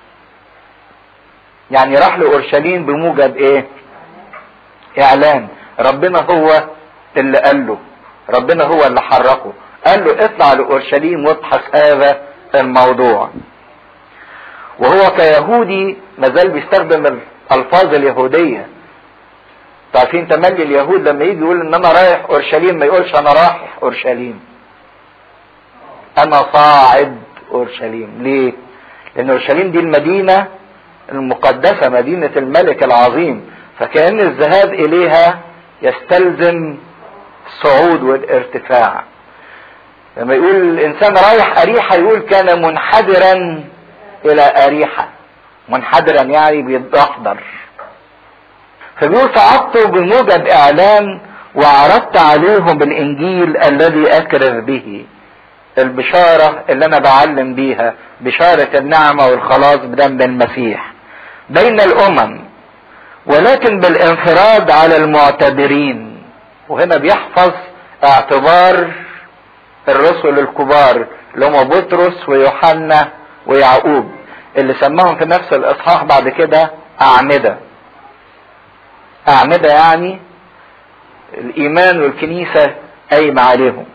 يعني راح لاورشليم بموجب ايه اعلان ربنا هو اللي قال له ربنا هو اللي حركه قال له اطلع لاورشليم وابحث هذا الموضوع وهو كيهودي مازال بيستخدم الالفاظ اليهوديه عارفين تملي اليهود لما يجي يقول ان انا رايح اورشليم ما يقولش انا رايح اورشليم انا صاعد اورشليم ليه لان اورشليم دي المدينه المقدسه مدينه الملك العظيم فكأن الذهاب اليها يستلزم الصعود والارتفاع لما يقول الانسان رايح اريحة يقول كان منحدرا الى اريحة منحدرا يعني بيتدحضر فبيقول صعدت بموجب اعلان وعرضت عليهم الانجيل الذي اكرر به البشارة اللي انا بعلم بيها بشارة النعمة والخلاص بدم المسيح بين الامم ولكن بالانفراد على المعتبرين وهنا بيحفظ اعتبار الرسل الكبار اللي هم بطرس ويوحنا ويعقوب اللي سماهم في نفس الاصحاح بعد كده اعمده اعمده يعني الايمان والكنيسه قايمه عليهم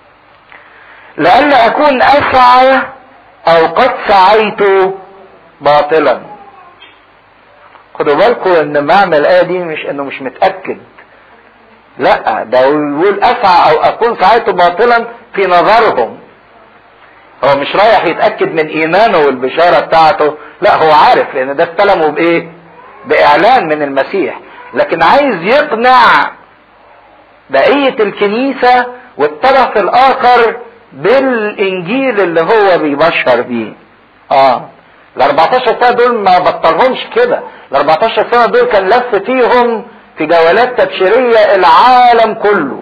لئلا اكون اسعى او قد سعيت باطلا خدوا بالكم ان معنى الايه دي مش انه مش متاكد لا ده يقول اسعى او اكون سعيت باطلا في نظرهم هو مش رايح يتاكد من ايمانه والبشاره بتاعته لا هو عارف لان ده استلمه بايه باعلان من المسيح لكن عايز يقنع بقيه الكنيسه والطرف الاخر بالانجيل اللي هو بيبشر بيه اه ال 14 سنه دول ما بطلهمش كده ال 14 سنه دول كان لف فيهم في جولات تبشيريه العالم كله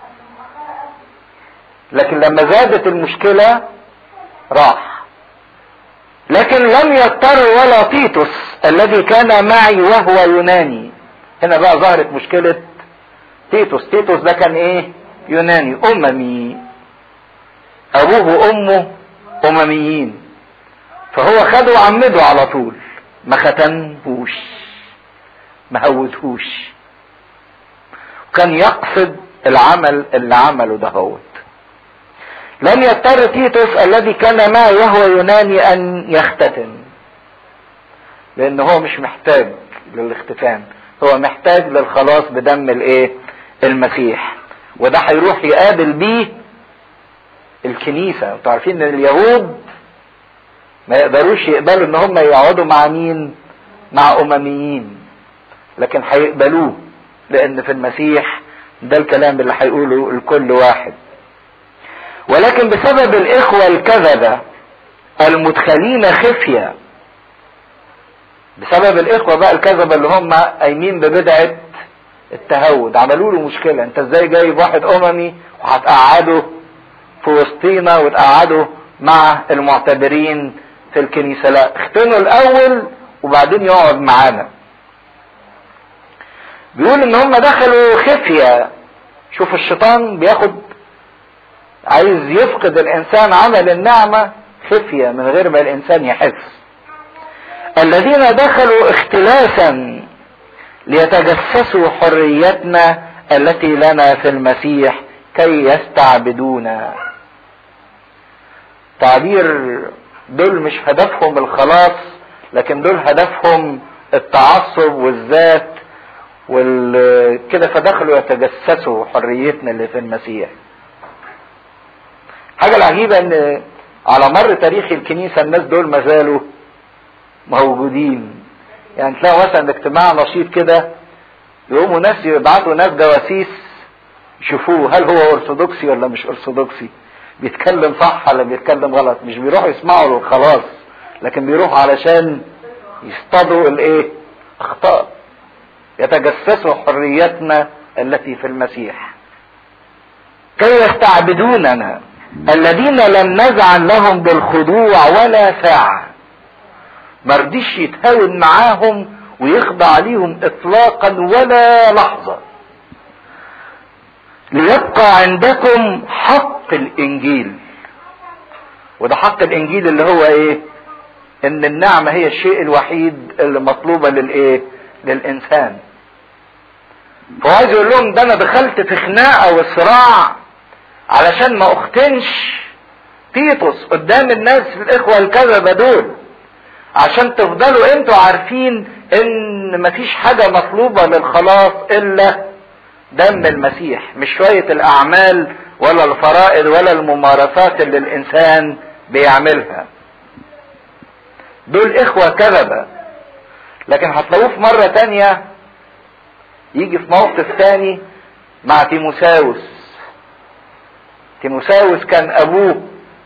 لكن لما زادت المشكله راح لكن لم يضطر ولا تيتوس الذي كان معي وهو يوناني هنا بقى ظهرت مشكله تيتوس تيتوس ده كان ايه يوناني اممي ابوه وامه امميين فهو خده وعمده على طول ما ختنهوش ما هوتهوش كان يقصد العمل اللي عمله دهوت لم يضطر تيتوس الذي كان معي وهو يوناني ان يختتن لان هو مش محتاج للاختتان هو محتاج للخلاص بدم الايه المسيح وده هيروح يقابل بيه الكنيسة انتوا عارفين ان اليهود ما يقدروش يقبلوا ان هم يقعدوا مع مين مع امميين لكن هيقبلوه لان في المسيح ده الكلام اللي هيقوله لكل واحد ولكن بسبب الاخوة الكذبة المدخلين خفية بسبب الاخوة بقى الكذبة اللي هم قايمين ببدعة التهود عملوا له مشكلة انت ازاي جايب واحد اممي وهتقعده في وسطينا وتقعده مع المعتبرين في الكنيسة لا اختنوا الاول وبعدين يقعد معانا بيقول ان هم دخلوا خفية شوف الشيطان بياخد عايز يفقد الانسان عمل النعمة خفية من غير ما الانسان يحس الذين دخلوا اختلاسا ليتجسسوا حريتنا التي لنا في المسيح كي يستعبدونا تعبير دول مش هدفهم الخلاص لكن دول هدفهم التعصب والذات وكده فدخلوا يتجسسوا حريتنا اللي في المسيح حاجة العجيبة ان على مر تاريخ الكنيسة الناس دول ما زالوا موجودين يعني تلاقوا مثلا اجتماع نشيط كده يقوموا ناس يبعتوا ناس جواسيس يشوفوه هل هو ارثوذكسي ولا مش ارثوذكسي بيتكلم صح ولا بيتكلم غلط مش بيروحوا يسمعوا له خلاص لكن بيروحوا علشان يصطادوا الايه اخطاء يتجسسوا حريتنا التي في المسيح كي يستعبدوننا الذين لم نزعن لهم بالخضوع ولا ساعة مرضيش يتهاون معاهم ويخضع ليهم اطلاقا ولا لحظة ليبقى عندكم حق الانجيل وده حق الانجيل اللي هو ايه ان النعمة هي الشيء الوحيد اللي مطلوبة للايه للانسان فهو عايز يقول لهم ده انا دخلت في خناقة وصراع علشان ما اختنش تيتوس قدام الناس الاخوة الكذبة دول عشان تفضلوا انتوا عارفين ان مفيش حاجة مطلوبة للخلاص الا دم المسيح مش شوية الاعمال ولا الفرائض ولا الممارسات اللي الانسان بيعملها دول اخوة كذبة لكن هتلاقوه في مرة تانية يجي في موقف تاني مع تيموساوس تيموساوس كان ابوه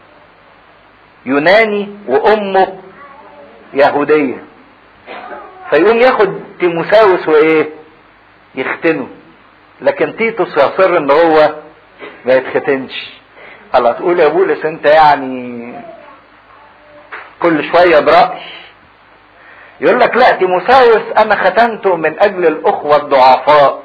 يوناني وامه يهودية فيقوم ياخد تيموساوس وايه يختنه لكن تيتوس يصر ان هو ما يتختنش الله تقول يا بولس انت يعني كل شوية برأي يقول لك لا تيموساوس انا ختنته من اجل الاخوة الضعفاء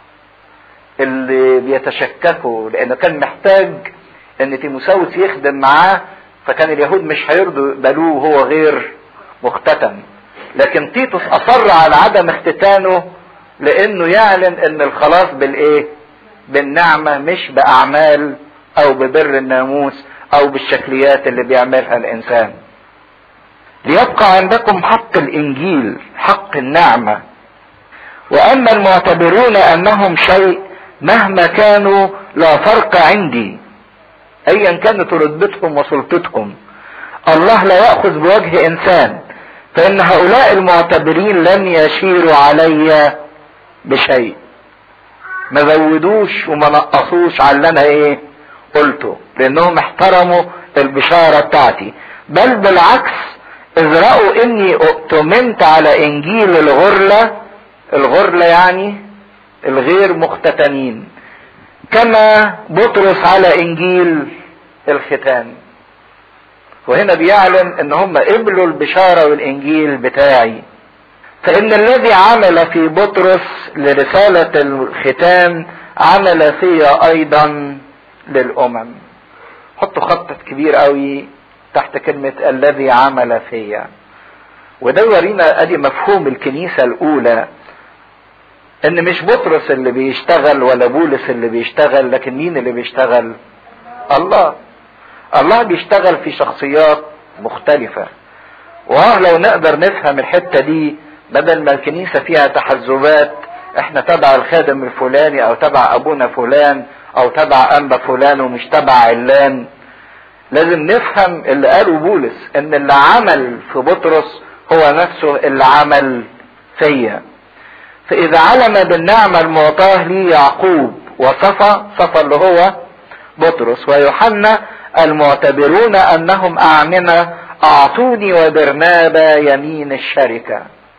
اللي بيتشككوا لانه كان محتاج ان تيموساوس يخدم معاه فكان اليهود مش هيرضوا يقبلوه وهو غير مختتن لكن تيتوس اصر على عدم اختتانه لانه يعلن ان الخلاص بالايه بالنعمة مش باعمال او ببر الناموس او بالشكليات اللي بيعملها الانسان ليبقى عندكم حق الانجيل حق النعمة واما المعتبرون انهم شيء مهما كانوا لا فرق عندي ايا كانت رتبتهم وسلطتهم الله لا يأخذ بوجه انسان فان هؤلاء المعتبرين لن يشيروا علي بشيء ما زودوش وما نقصوش على اللي انا ايه قلته لانهم احترموا البشارة بتاعتي بل بالعكس اذ رأوا اني اؤتمنت على انجيل الغرلة الغرلة يعني الغير مختتنين كما بطرس على انجيل الختان وهنا بيعلن ان هم قبلوا البشارة والانجيل بتاعي فان الذي عمل في بطرس لرسالة الختان عمل فيا ايضا للامم حطوا خط كبير قوي تحت كلمة الذي عمل فيا وده يورينا ادي مفهوم الكنيسة الاولى ان مش بطرس اللي بيشتغل ولا بولس اللي بيشتغل لكن مين اللي بيشتغل الله الله بيشتغل في شخصيات مختلفة واه لو نقدر نفهم الحتة دي بدل ما الكنيسة فيها تحزبات احنا تبع الخادم الفلاني او تبع ابونا فلان او تبع انبا فلان ومش تبع علان لازم نفهم اللي قاله بولس ان اللي عمل في بطرس هو نفسه اللي عمل فيا فاذا علم بالنعمة المعطاه لي يعقوب وصفى صفى اللي هو بطرس ويوحنا المعتبرون انهم اعمنة اعطوني وبرنابا يمين الشركة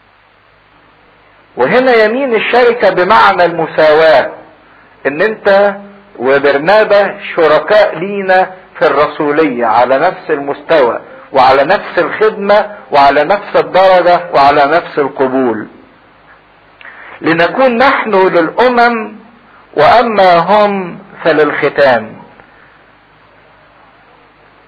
وهنا يمين الشركة بمعنى المساواة ان انت وبرنابا شركاء لينا في الرسولية على نفس المستوى وعلى نفس الخدمة وعلى نفس الدرجة وعلى نفس القبول لنكون نحن للأمم وأما هم فللختام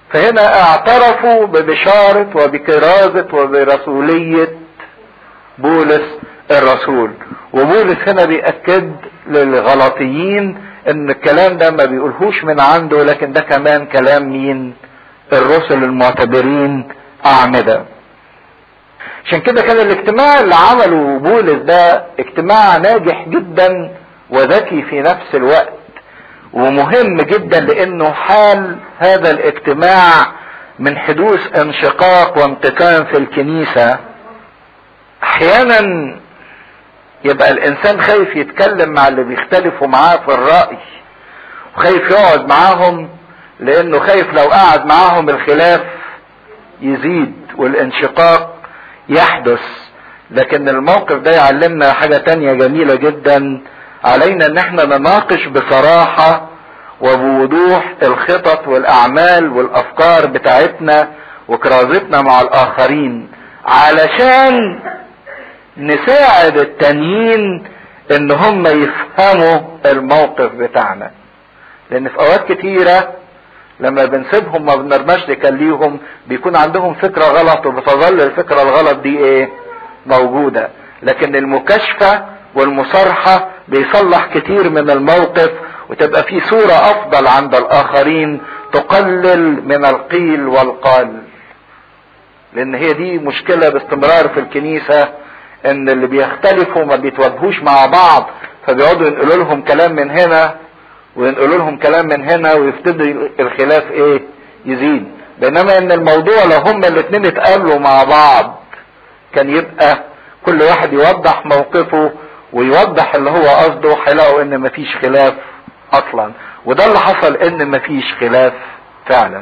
فهنا اعترفوا ببشارة وبكرازة وبرسولية بولس الرسول وبولس هنا بيأكد للغلطيين ان الكلام ده ما بيقولهوش من عنده لكن ده كمان كلام مين الرسل المعتبرين اعمده عشان كده كان الاجتماع اللي عمله بولس ده اجتماع ناجح جدا وذكي في نفس الوقت ومهم جدا لانه حال هذا الاجتماع من حدوث انشقاق وانتقام في الكنيسة احيانا يبقى الانسان خايف يتكلم مع اللي بيختلفوا معاه في الرأي وخايف يقعد معاهم لانه خايف لو قعد معاهم الخلاف يزيد والانشقاق يحدث لكن الموقف ده يعلمنا حاجة تانية جميلة جدا علينا ان احنا نناقش بصراحة وبوضوح الخطط والاعمال والافكار بتاعتنا وكرازتنا مع الاخرين علشان نساعد التانيين ان هم يفهموا الموقف بتاعنا لان في اوقات كتيرة لما بنسيبهم ما بنرماش نكليهم بيكون عندهم فكرة غلط وبتظل الفكرة الغلط دي ايه موجودة لكن المكاشفة والمصارحة بيصلح كتير من الموقف وتبقى في صورة افضل عند الاخرين تقلل من القيل والقال لان هي دي مشكلة باستمرار في الكنيسة ان اللي بيختلفوا ما بيتواجهوش مع بعض فبيقعدوا ينقلوا لهم كلام من هنا وينقلوا لهم كلام من هنا ويبتدي الخلاف ايه يزيد بينما ان الموضوع لو هما الاثنين اتقابلوا مع بعض كان يبقى كل واحد يوضح موقفه ويوضح اللي هو قصده هيلاقوا ان مفيش خلاف اصلا وده اللي حصل ان مفيش خلاف فعلا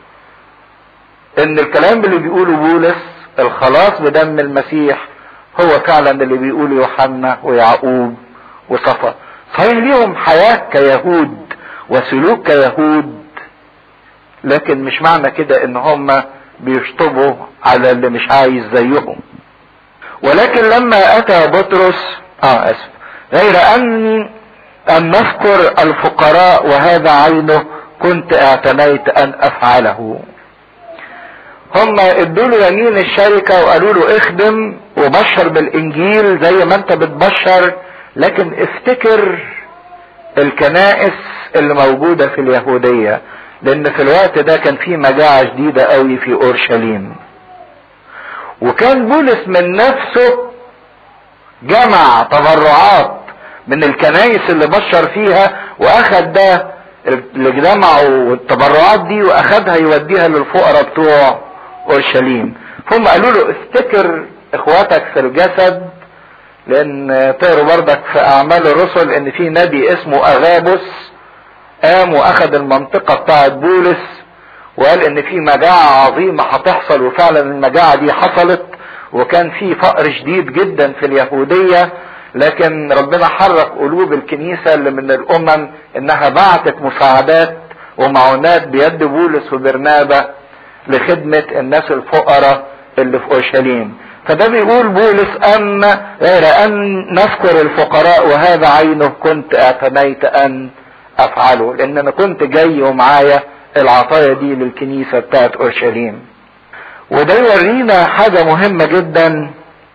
ان الكلام اللي بيقوله بولس الخلاص بدم المسيح هو فعلا اللي بيقوله يوحنا ويعقوب وصفا صحيح ليهم حياة كيهود وسلوك كيهود لكن مش معنى كده ان هم بيشطبوا على اللي مش عايز زيهم ولكن لما اتى بطرس اه اسف غير ان ان نذكر الفقراء وهذا عينه كنت اعتنيت ان افعله هم ادوا له يمين الشركة وقالوا له اخدم وبشر بالانجيل زي ما انت بتبشر لكن افتكر الكنائس اللي موجودة في اليهودية لان في الوقت ده كان في مجاعة شديدة قوي في اورشليم وكان بولس من نفسه جمع تبرعات من الكنائس اللي بشر فيها واخد ده اللي جمعوا التبرعات دي واخدها يوديها للفقراء بتوع اورشليم هم قالوا له افتكر اخواتك في الجسد لان تقروا بردك في اعمال الرسل ان في نبي اسمه اغابس قام واخد المنطقة بتاعت بولس وقال ان في مجاعة عظيمة هتحصل وفعلا المجاعة دي حصلت وكان في فقر شديد جدا في اليهودية لكن ربنا حرك قلوب الكنيسة اللي من الامم انها بعتت مساعدات ومعونات بيد بولس وبرنابة لخدمة الناس الفقراء اللي في اورشليم فده بيقول بولس اما غير ان نذكر الفقراء وهذا عينه كنت اعتنيت ان افعله لان انا كنت جاي ومعايا العطايا دي للكنيسة بتاعت اورشليم وده يورينا حاجة مهمة جدا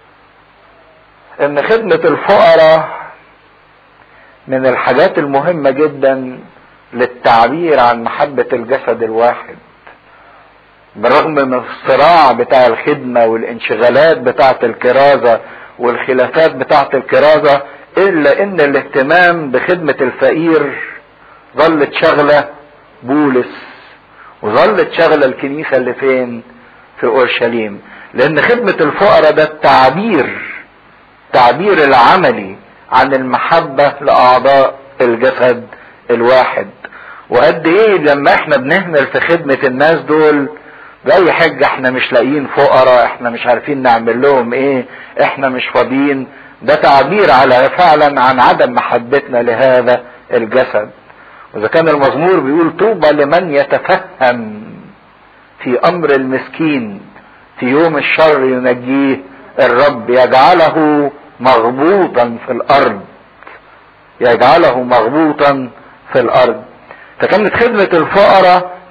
ان خدمة الفقراء من الحاجات المهمة جدا للتعبير عن محبة الجسد الواحد بالرغم من الصراع بتاع الخدمة والانشغالات بتاعة الكرازة والخلافات بتاعة الكرازة الا ان الاهتمام بخدمة الفقير ظلت شغلة بولس وظلت شغلة الكنيسة اللي فين في اورشليم لان خدمة الفقراء ده التعبير التعبير العملي عن المحبة لاعضاء الجسد الواحد وقد ايه لما احنا بنهمل في خدمة الناس دول بأي حجة احنا مش لاقيين فقراء احنا مش عارفين نعمل لهم ايه احنا مش فاضيين ده تعبير على فعلا عن عدم محبتنا لهذا الجسد واذا كان المزمور بيقول طوبى لمن يتفهم في امر المسكين في يوم الشر ينجيه الرب يجعله مغبوطا في الارض يجعله مغبوطا في الارض فكانت خدمة الفقراء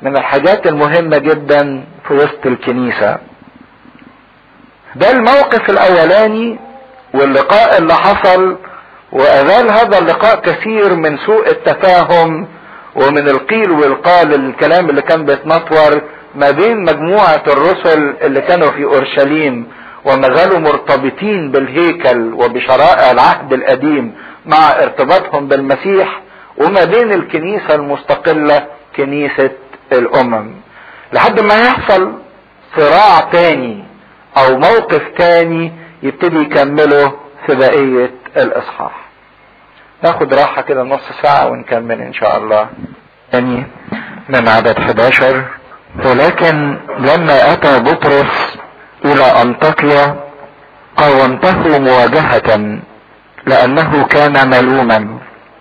من الحاجات المهمة جدا في وسط الكنيسة ده الموقف الاولاني واللقاء اللي حصل وأزال هذا اللقاء كثير من سوء التفاهم ومن القيل والقال الكلام اللي كان بيتنطور ما بين مجموعة الرسل اللي كانوا في أورشليم وما زالوا مرتبطين بالهيكل وبشرائع العهد القديم مع ارتباطهم بالمسيح وما بين الكنيسة المستقلة كنيسة الأمم لحد ما يحصل صراع تاني أو موقف تاني يبتدي يكمله في بقية الإصحاح ناخد راحة كده نص ساعة ونكمل إن شاء الله تاني من عدد 11 ولكن لما أتى بطرس إلى أنطاكيا قاومته مواجهة لأنه كان ملوما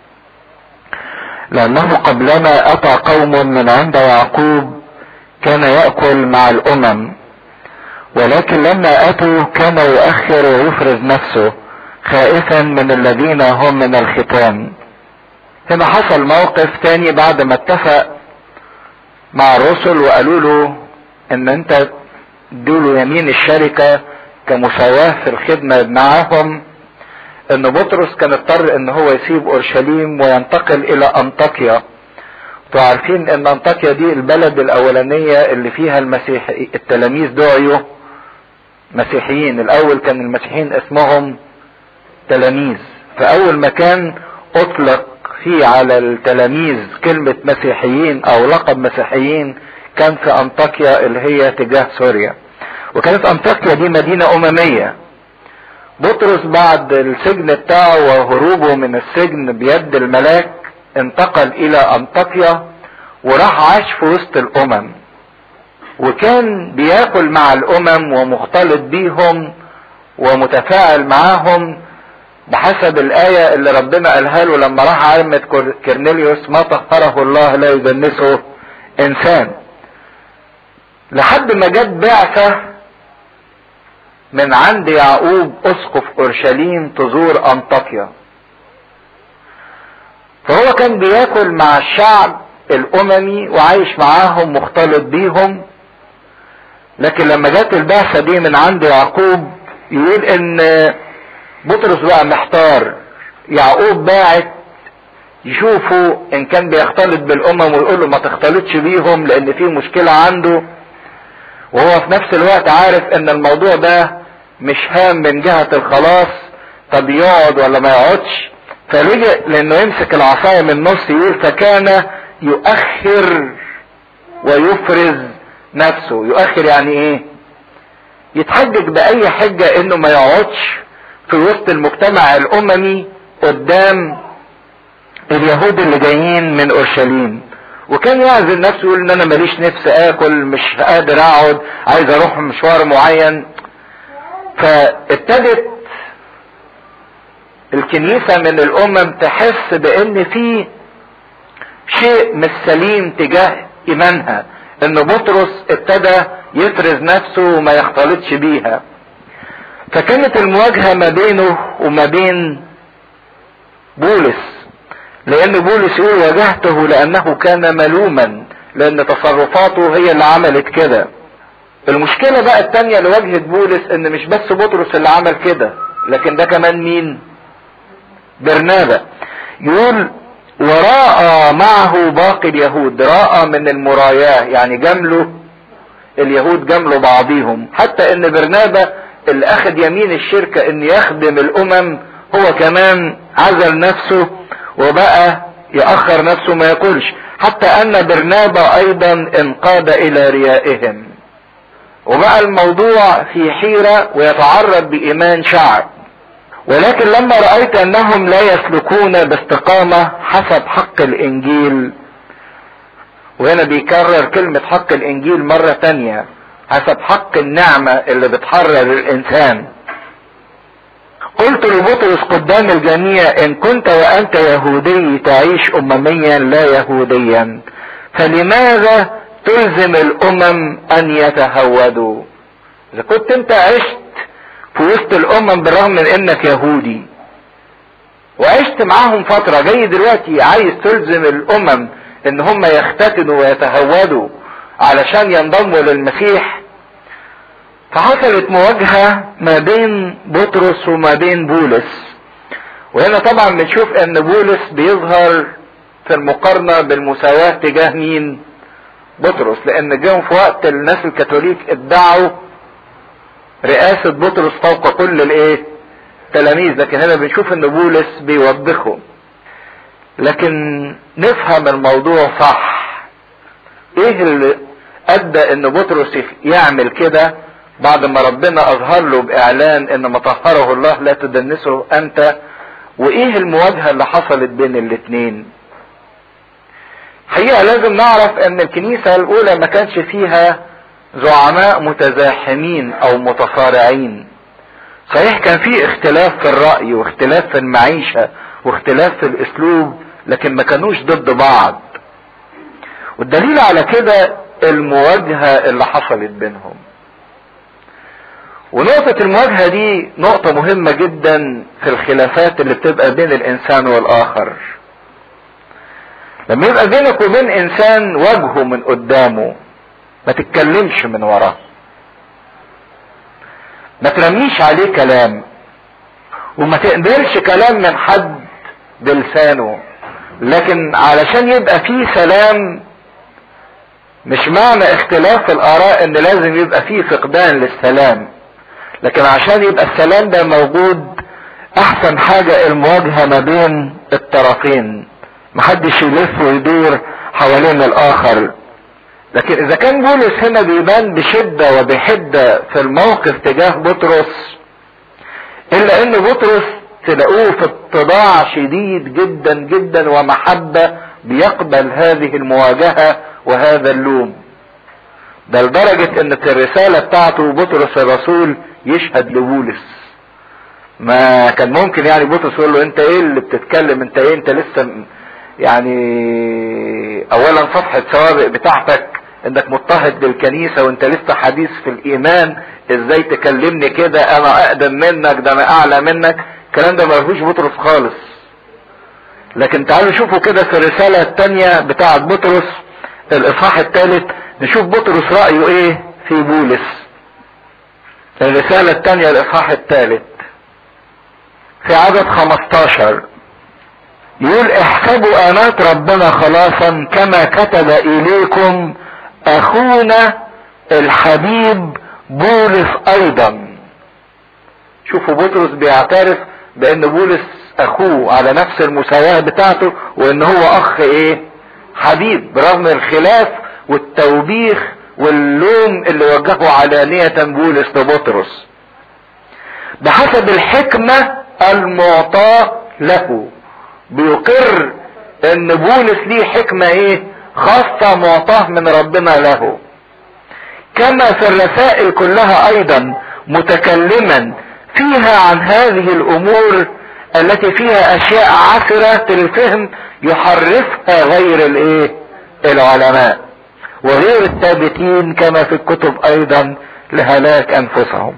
لأنه قبلما أتى قوم من عند يعقوب كان يأكل مع الأمم ولكن لما أتوا كان يؤخر ويفرز نفسه خائفا من الذين هم من الختان هنا حصل موقف تاني بعد ما اتفق مع الرسل وقالوا له ان انت ادوا يمين الشركة كمساواة في الخدمة معاهم ان بطرس كان اضطر ان هو يسيب اورشليم وينتقل الى انطاكيا وعارفين ان انطاكيا دي البلد الاولانية اللي فيها المسيح التلاميذ دعيوا مسيحيين الاول كان المسيحيين اسمهم تلاميذ فاول مكان اطلق فيه على التلاميذ كلمة مسيحيين او لقب مسيحيين كان في انطاكيا اللي هي تجاه سوريا وكانت انطاكيا دي مدينة اممية بطرس بعد السجن بتاعه وهروبه من السجن بيد الملاك انتقل الى انطاكيا وراح عاش في وسط الامم وكان بياكل مع الامم ومختلط بيهم ومتفاعل معاهم بحسب الآية اللي ربنا قالها له لما راح عامة كرنيليوس ما طهره الله لا يدنسه إنسان لحد ما جت بعثة من عند يعقوب أسقف أورشليم تزور أنطاكيا فهو كان بياكل مع الشعب الأممي وعايش معاهم مختلط بيهم لكن لما جت البعثة دي من عند يعقوب يقول ان بطرس بقى محتار يعقوب باعت يشوفوا ان كان بيختلط بالامم ويقول له ما تختلطش بيهم لان في مشكلة عنده وهو في نفس الوقت عارف ان الموضوع ده مش هام من جهة الخلاص طب يقعد ولا ما يقعدش فلجأ لانه يمسك العصاية من النص يقول فكان يؤخر ويفرز نفسه يؤخر يعني ايه يتحجج باي حجة انه ما يقعدش في وسط المجتمع الاممي قدام اليهود اللي جايين من اورشليم وكان يعزل نفسه يقول ان انا ماليش نفس اكل مش قادر اقعد عايز اروح مشوار معين فابتدت الكنيسة من الامم تحس بان في شيء مش سليم تجاه ايمانها ان بطرس ابتدى يفرز نفسه وما يختلطش بيها فكانت المواجهة ما بينه وما بين بولس لان بولس يقول واجهته لانه كان ملوما لان تصرفاته هي اللي عملت كده المشكلة بقى التانية اللي واجهت بولس ان مش بس بطرس اللي عمل كده لكن ده كمان مين برنابا يقول ورأى معه باقي اليهود رأى من المراياة يعني جملوا اليهود جملوا بعضيهم حتى ان برنابا اللي اخذ يمين الشركة ان يخدم الامم هو كمان عزل نفسه وبقى يأخر نفسه ما يقولش حتى ان برنابا ايضا انقاد الى ريائهم وبقى الموضوع في حيرة ويتعرض بإيمان شعب ولكن لما رأيت أنهم لا يسلكون باستقامة حسب حق الإنجيل وهنا بيكرر كلمة حق الإنجيل مرة تانية حسب حق النعمة اللي بتحرر الإنسان قلت لبطرس قدام الجميع إن كنت وأنت يهودي تعيش أمميا لا يهوديا فلماذا تلزم الأمم أن يتهودوا إذا كنت أنت عشت في وسط الامم بالرغم من انك يهودي وعشت معاهم فترة جاي دلوقتي عايز تلزم الامم ان هم يختتنوا ويتهودوا علشان ينضموا للمسيح فحصلت مواجهة ما بين بطرس وما بين بولس وهنا طبعا بنشوف ان بولس بيظهر في المقارنة بالمساواة تجاه مين بطرس لان جاهم في وقت الناس الكاثوليك ادعوا رئاسة بطرس فوق كل الايه تلاميذ لكن هنا بنشوف ان بولس بيوبخه لكن نفهم الموضوع صح ايه اللي ادى ان بطرس يعمل كده بعد ما ربنا اظهر له باعلان ان ما طهره الله لا تدنسه انت وايه المواجهة اللي حصلت بين الاتنين حقيقة لازم نعرف ان الكنيسة الاولى ما كانش فيها زعماء متزاحمين او متصارعين صحيح كان في اختلاف في الرأي واختلاف في المعيشة واختلاف في الاسلوب لكن ما كانوش ضد بعض والدليل على كده المواجهة اللي حصلت بينهم ونقطة المواجهة دي نقطة مهمة جدا في الخلافات اللي بتبقى بين الانسان والاخر لما يبقى بينك وبين انسان وجهه من قدامه ما تتكلمش من وراه ما ترميش عليه كلام وما تقدرش كلام من حد بلسانه لكن علشان يبقى فيه سلام مش معنى اختلاف الاراء ان لازم يبقى فيه فقدان للسلام لكن عشان يبقى السلام ده موجود احسن حاجة المواجهة ما بين الطرفين محدش يلف ويدور حوالين الاخر لكن اذا كان بولس هنا بيبان بشدة وبحدة في الموقف تجاه بطرس الا ان بطرس تلاقوه في اتضاع شديد جدا جدا ومحبة بيقبل هذه المواجهة وهذا اللوم ده لدرجة ان في الرسالة بتاعته بطرس الرسول يشهد لبولس ما كان ممكن يعني بطرس يقول له انت ايه اللي بتتكلم انت ايه انت لسه يعني اولا صفحة سوابق بتاعتك انك مضطهد للكنيسة وانت لسه حديث في الايمان ازاي تكلمني كده انا اقدم منك ده انا اعلى منك الكلام ده ما فيهوش بطرس خالص لكن تعالوا شوفوا كده في الرسالة التانية بتاعة بطرس الاصحاح الثالث نشوف بطرس رأيه ايه في بولس الرسالة الثانية الاصحاح الثالث في عدد 15 يقول احسبوا آنات ربنا خلاصا كما كتب إليكم أخونا الحبيب بولس أيضا شوفوا بطرس بيعترف بأن بولس أخوه على نفس المساواة بتاعته وأن هو أخ إيه حبيب برغم الخلاف والتوبيخ واللوم اللي وجهه علانية بولس لبطرس بحسب الحكمة المعطاة له بيقر ان بولس ليه حكمة ايه خاصة معطاه من ربنا له كما في الرسائل كلها ايضا متكلما فيها عن هذه الامور التي فيها اشياء عسرة الفهم يحرفها غير الايه العلماء وغير الثابتين كما في الكتب ايضا لهلاك انفسهم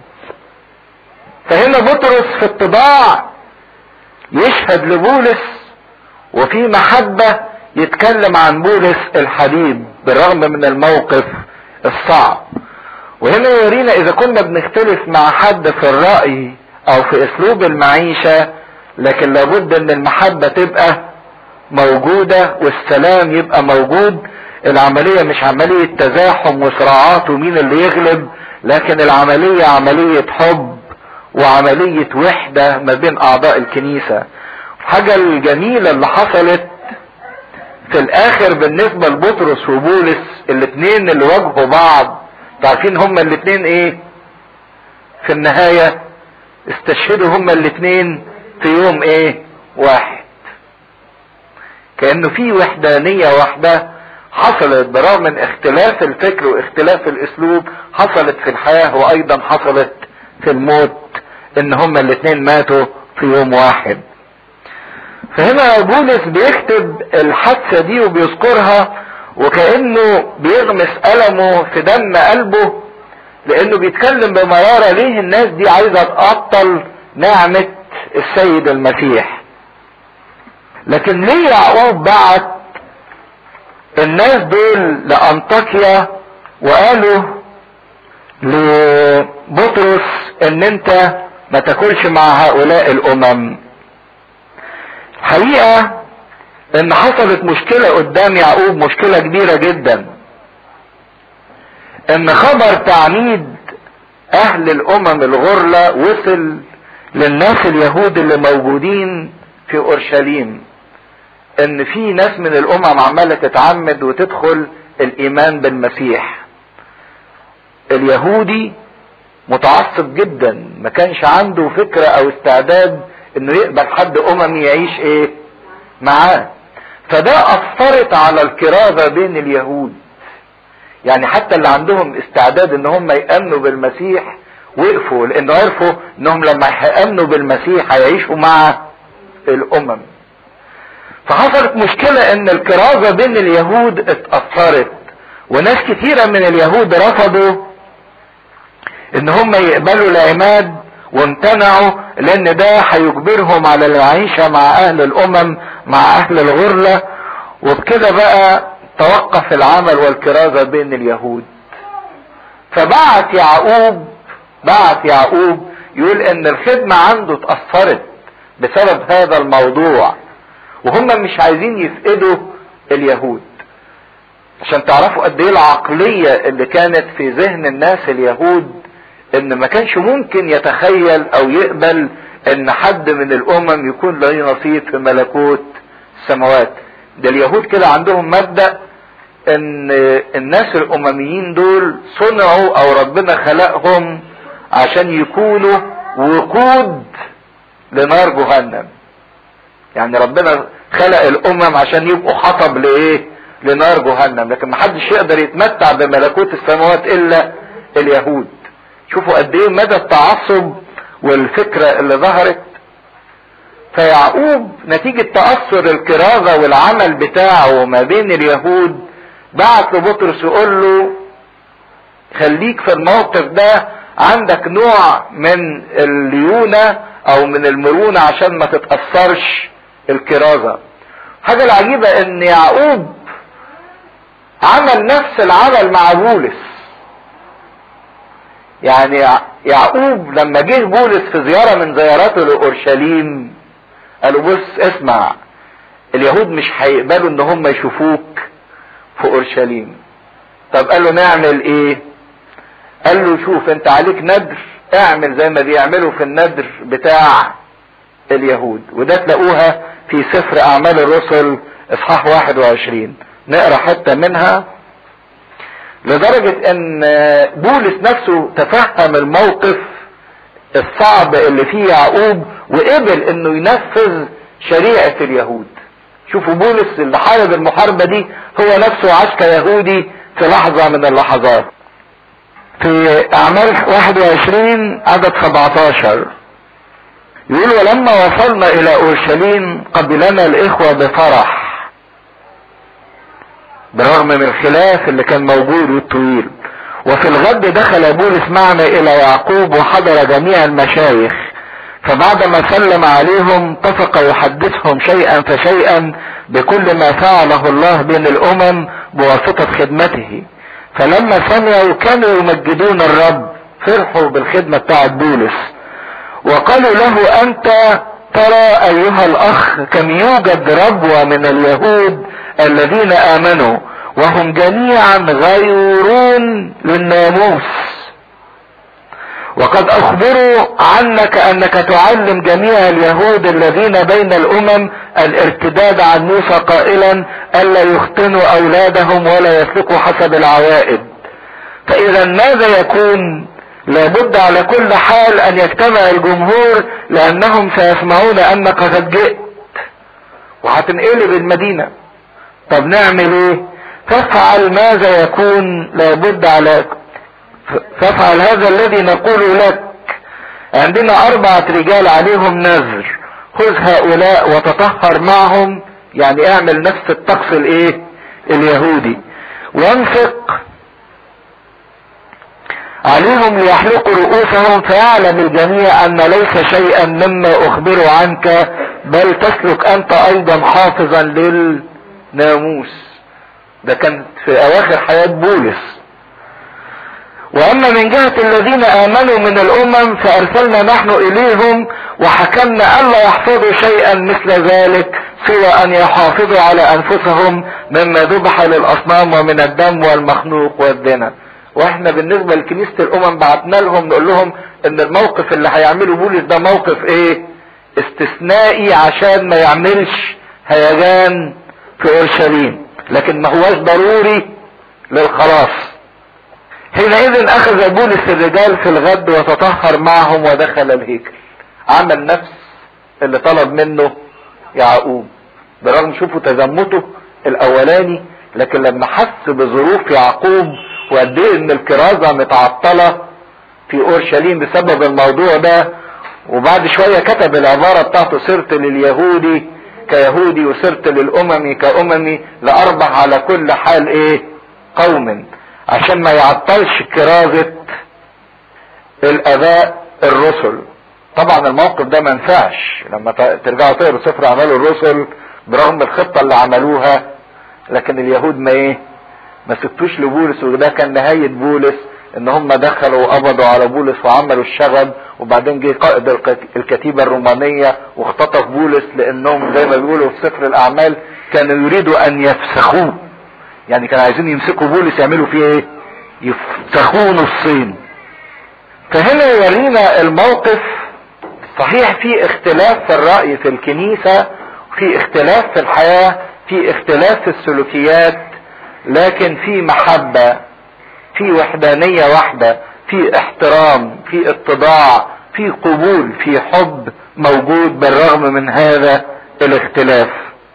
فهنا بطرس في الطباع يشهد لبولس وفي محبة يتكلم عن بولس الحبيب بالرغم من الموقف الصعب وهنا يورينا اذا كنا بنختلف مع حد في الرأي او في اسلوب المعيشة لكن لابد ان المحبة تبقى موجودة والسلام يبقى موجود العملية مش عملية تزاحم وصراعات ومين اللي يغلب لكن العملية عملية حب وعملية وحدة ما بين اعضاء الكنيسة الحاجة الجميلة اللي حصلت في الاخر بالنسبة لبطرس وبولس الاتنين اللي واجهوا بعض تعرفين هما الاتنين ايه في النهاية استشهدوا هما الاتنين في يوم ايه واحد كأنه في وحدانية واحدة حصلت برغم من اختلاف الفكر واختلاف الاسلوب حصلت في الحياة وايضا حصلت في الموت ان هما الاتنين ماتوا في يوم واحد فهنا بولس بيكتب الحادثة دي وبيذكرها وكأنه بيغمس ألمه في دم قلبه لأنه بيتكلم بمرارة ليه الناس دي عايزة تعطل نعمة السيد المسيح لكن ليه يعقوب بعت الناس دول لأنطاكيا وقالوا لبطرس ان انت ما تاكلش مع هؤلاء الامم حقيقة ان حصلت مشكلة قدام يعقوب مشكلة كبيرة جدا ان خبر تعميد اهل الامم الغرلة وصل للناس اليهود اللي موجودين في اورشليم ان في ناس من الامم عمالة تتعمد وتدخل الايمان بالمسيح اليهودي متعصب جدا ما كانش عنده فكرة او استعداد انه يقبل حد اممي يعيش ايه معاه فده اثرت على الكرازة بين اليهود يعني حتى اللي عندهم استعداد ان هم يامنوا بالمسيح وقفوا لانه عرفوا انهم لما هيامنوا بالمسيح هيعيشوا مع الامم فحصلت مشكلة ان الكرازة بين اليهود اتأثرت وناس كثيرة من اليهود رفضوا ان هم يقبلوا العماد وامتنعوا لان ده هيجبرهم على العيشة مع اهل الامم مع اهل الغرلة وبكده بقى توقف العمل والكرازة بين اليهود فبعت يعقوب بعت يعقوب يقول ان الخدمة عنده اتأثرت بسبب هذا الموضوع وهم مش عايزين يفقدوا اليهود عشان تعرفوا قد ايه العقلية اللي كانت في ذهن الناس اليهود ان ما كانش ممكن يتخيل او يقبل ان حد من الامم يكون له نصيب في ملكوت السماوات ده اليهود كده عندهم مبدأ ان الناس الامميين دول صنعوا او ربنا خلقهم عشان يكونوا وقود لنار جهنم يعني ربنا خلق الامم عشان يبقوا حطب لايه لنار جهنم لكن محدش يقدر يتمتع بملكوت السماوات الا اليهود شوفوا قد ايه مدى التعصب والفكرة اللي ظهرت فيعقوب نتيجة تأثر الكرازة والعمل بتاعه ما بين اليهود بعت لبطرس يقول له خليك في الموقف ده عندك نوع من الليونة او من المرونة عشان ما تتأثرش الكرازة حاجة العجيبة ان يعقوب عمل نفس العمل مع بولس يعني يعقوب لما جه بولس في زيارة من زياراته لأورشليم قالوا بص اسمع اليهود مش هيقبلوا ان هم يشوفوك في اورشليم طب قال له نعمل ايه قال له شوف انت عليك ندر اعمل زي ما بيعملوا في الندر بتاع اليهود وده تلاقوها في سفر اعمال الرسل اصحاح 21 نقرا حتى منها لدرجة ان بولس نفسه تفهم الموقف الصعب اللي فيه يعقوب وقبل انه ينفذ شريعة اليهود شوفوا بولس اللي حارب المحاربة دي هو نفسه عاش كيهودي في لحظة من اللحظات في اعمال 21 عدد 17 يقول ولما وصلنا الى اورشليم قبلنا الاخوة بفرح برغم من الخلاف اللي كان موجود والطويل وفي الغد دخل بولس معنا الى يعقوب وحضر جميع المشايخ فبعدما سلم عليهم اتفق يحدثهم شيئا فشيئا بكل ما فعله الله بين الامم بواسطة خدمته فلما سمعوا كانوا يمجدون الرب فرحوا بالخدمة بتاعت بولس وقالوا له انت ترى ايها الاخ كم يوجد ربوة من اليهود الذين امنوا وهم جميعا غيرون للناموس وقد اخبروا عنك انك تعلم جميع اليهود الذين بين الامم الارتداد عن موسى قائلا الا يختنوا اولادهم ولا يسلكوا حسب العوائد فاذا ماذا يكون لابد على كل حال ان يجتمع الجمهور لانهم سيسمعون انك قد جئت وهتنقلب المدينة طب نعمل ايه فافعل ماذا يكون لابد على فافعل هذا الذي نقول لك عندنا اربعة رجال عليهم نذر خذ هؤلاء وتطهر معهم يعني اعمل نفس الطقس الايه اليهودي وانفق عليهم ليحلقوا رؤوسهم فيعلم الجميع ان ليس شيئا مما اخبر عنك بل تسلك انت ايضا حافظا للناموس ده كان في اواخر حياة بولس واما من جهة الذين امنوا من الامم فارسلنا نحن اليهم وحكمنا الا يحفظوا شيئا مثل ذلك سوى ان يحافظوا على انفسهم مما ذبح للاصنام ومن الدم والمخنوق والزنا واحنا بالنسبة لكنيسة الامم بعتنا لهم نقول لهم ان الموقف اللي هيعمله بولس ده موقف ايه استثنائي عشان ما يعملش هيجان في اورشليم لكن ما هوش ضروري للخلاص حينئذ اخذ بولس الرجال في الغد وتطهر معهم ودخل الهيكل عمل نفس اللي طلب منه يعقوب برغم شوفوا تزمته الاولاني لكن لما حس بظروف يعقوب وقد ايه ان الكرازة متعطلة في اورشليم بسبب الموضوع ده وبعد شوية كتب العبارة بتاعته صرت لليهودي كيهودي وصرت للاممي كاممي لاربح على كل حال ايه قوم عشان ما يعطلش كرازة الاباء الرسل طبعا الموقف ده ما ينفعش لما ترجعوا تقروا سفر اعمال الرسل برغم الخطة اللي عملوها لكن اليهود ما ايه ما سبتوش لبولس وده كان نهاية بولس ان هم دخلوا وقبضوا على بولس وعملوا الشغب وبعدين جه قائد الكتيبة الرومانية واختطف بولس لانهم زي ما بيقولوا في سفر الاعمال كانوا يريدوا ان يفسخوه يعني كانوا عايزين يمسكوا بولس يعملوا فيه ايه يفسخوه نصين فهنا يورينا الموقف صحيح في اختلاف في الرأي في الكنيسة في اختلاف في الحياة في اختلاف في السلوكيات لكن في محبة في وحدانية واحدة في احترام في اتضاع في قبول في حب موجود بالرغم من هذا الاختلاف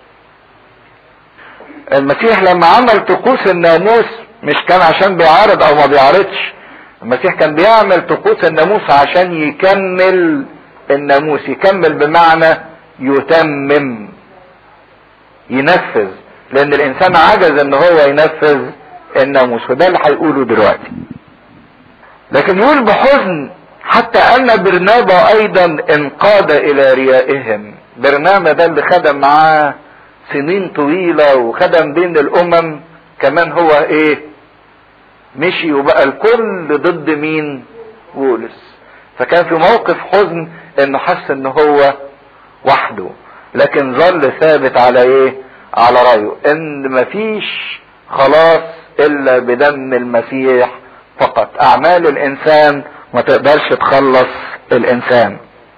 المسيح لما عمل طقوس الناموس مش كان عشان بيعارض او ما بيعارضش المسيح كان بيعمل طقوس الناموس عشان يكمل الناموس يكمل بمعنى يتمم ينفذ لان الانسان عجز ان هو ينفذ الناموس وده اللي هيقوله دلوقتي لكن يقول بحزن حتى ان برنابا ايضا انقاد الى ريائهم برنابا ده اللي خدم معاه سنين طويلة وخدم بين الامم كمان هو ايه مشي وبقى الكل ضد مين بولس فكان في موقف حزن انه حس ان هو وحده لكن ظل ثابت على ايه على رأيه ان مفيش خلاص الا بدم المسيح فقط اعمال الانسان ما تقدرش تخلص الانسان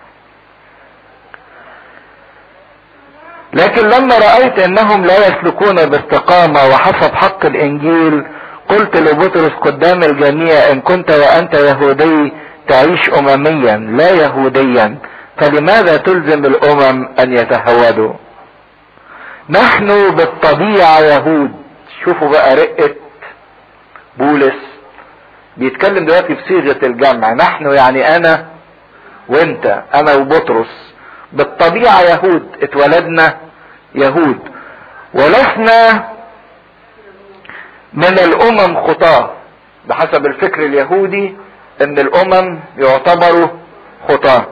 لكن لما رأيت انهم لا يسلكون باستقامة وحسب حق الانجيل قلت لبطرس قدام الجميع ان كنت وانت يهودي تعيش امميا لا يهوديا فلماذا تلزم الامم ان يتهودوا نحن بالطبيعة يهود شوفوا بقى رقة بولس بيتكلم دلوقتي بصيغة الجمع نحن يعني انا وانت انا وبطرس بالطبيعة يهود اتولدنا يهود ولسنا من الامم خطاة بحسب الفكر اليهودي ان الامم يعتبروا خطاه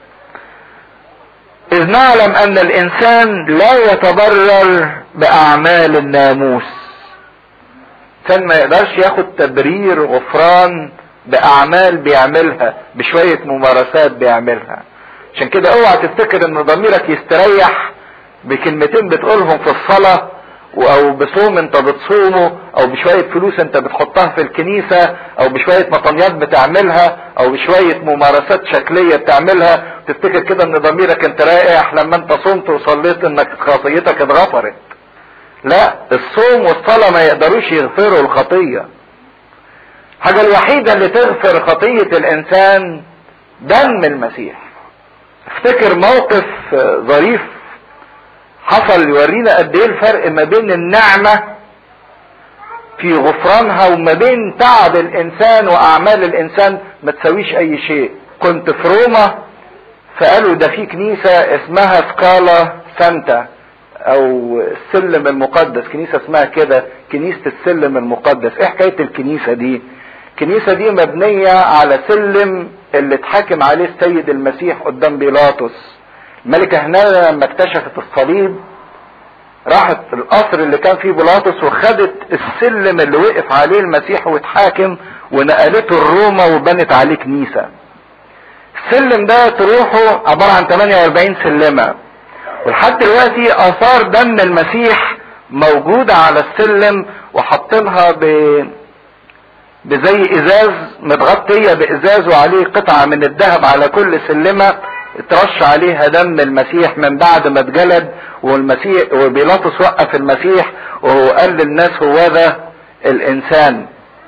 إذ نعلم أن الإنسان لا يتبرر بأعمال الناموس كان ما يقدرش ياخد تبرير غفران بأعمال بيعملها بشوية ممارسات بيعملها عشان كده اوعى تفتكر ان ضميرك يستريح بكلمتين بتقولهم في الصلاة او بصوم انت بتصومه او بشوية فلوس انت بتحطها في الكنيسة او بشوية مطنيات بتعملها او بشوية ممارسات شكلية بتعملها تفتكر كده ان ضميرك انت رايح لما انت صمت وصليت انك خطيتك اتغفرت لا الصوم والصلاة ما يقدروش يغفروا الخطية الحاجة الوحيدة اللي تغفر خطية الانسان دم المسيح افتكر موقف ظريف حصل يورينا قد ايه الفرق ما بين النعمة في غفرانها وما بين تعب الانسان واعمال الانسان ما تسويش اي شيء كنت في روما فقالوا ده في كنيسة اسمها سكالا سانتا او السلم المقدس كنيسة اسمها كده كنيسة السلم المقدس ايه حكاية الكنيسة دي الكنيسة دي مبنية على سلم اللي اتحاكم عليه السيد المسيح قدام بيلاطس الملكة هنا لما اكتشفت الصليب راحت القصر اللي كان فيه بيلاطس وخدت السلم اللي وقف عليه المسيح واتحاكم ونقلته الروما وبنت عليه كنيسة السلم ده طروحه عبارة عن 48 سلمة ولحد دلوقتي اثار دم المسيح موجودة على السلم وحاطينها ب بزي ازاز متغطية بازاز وعليه قطعة من الذهب على كل سلمة اترش عليها دم المسيح من بعد ما اتجلد والمسيح وبيلاطس وقف المسيح وهو قال للناس هو ذا الانسان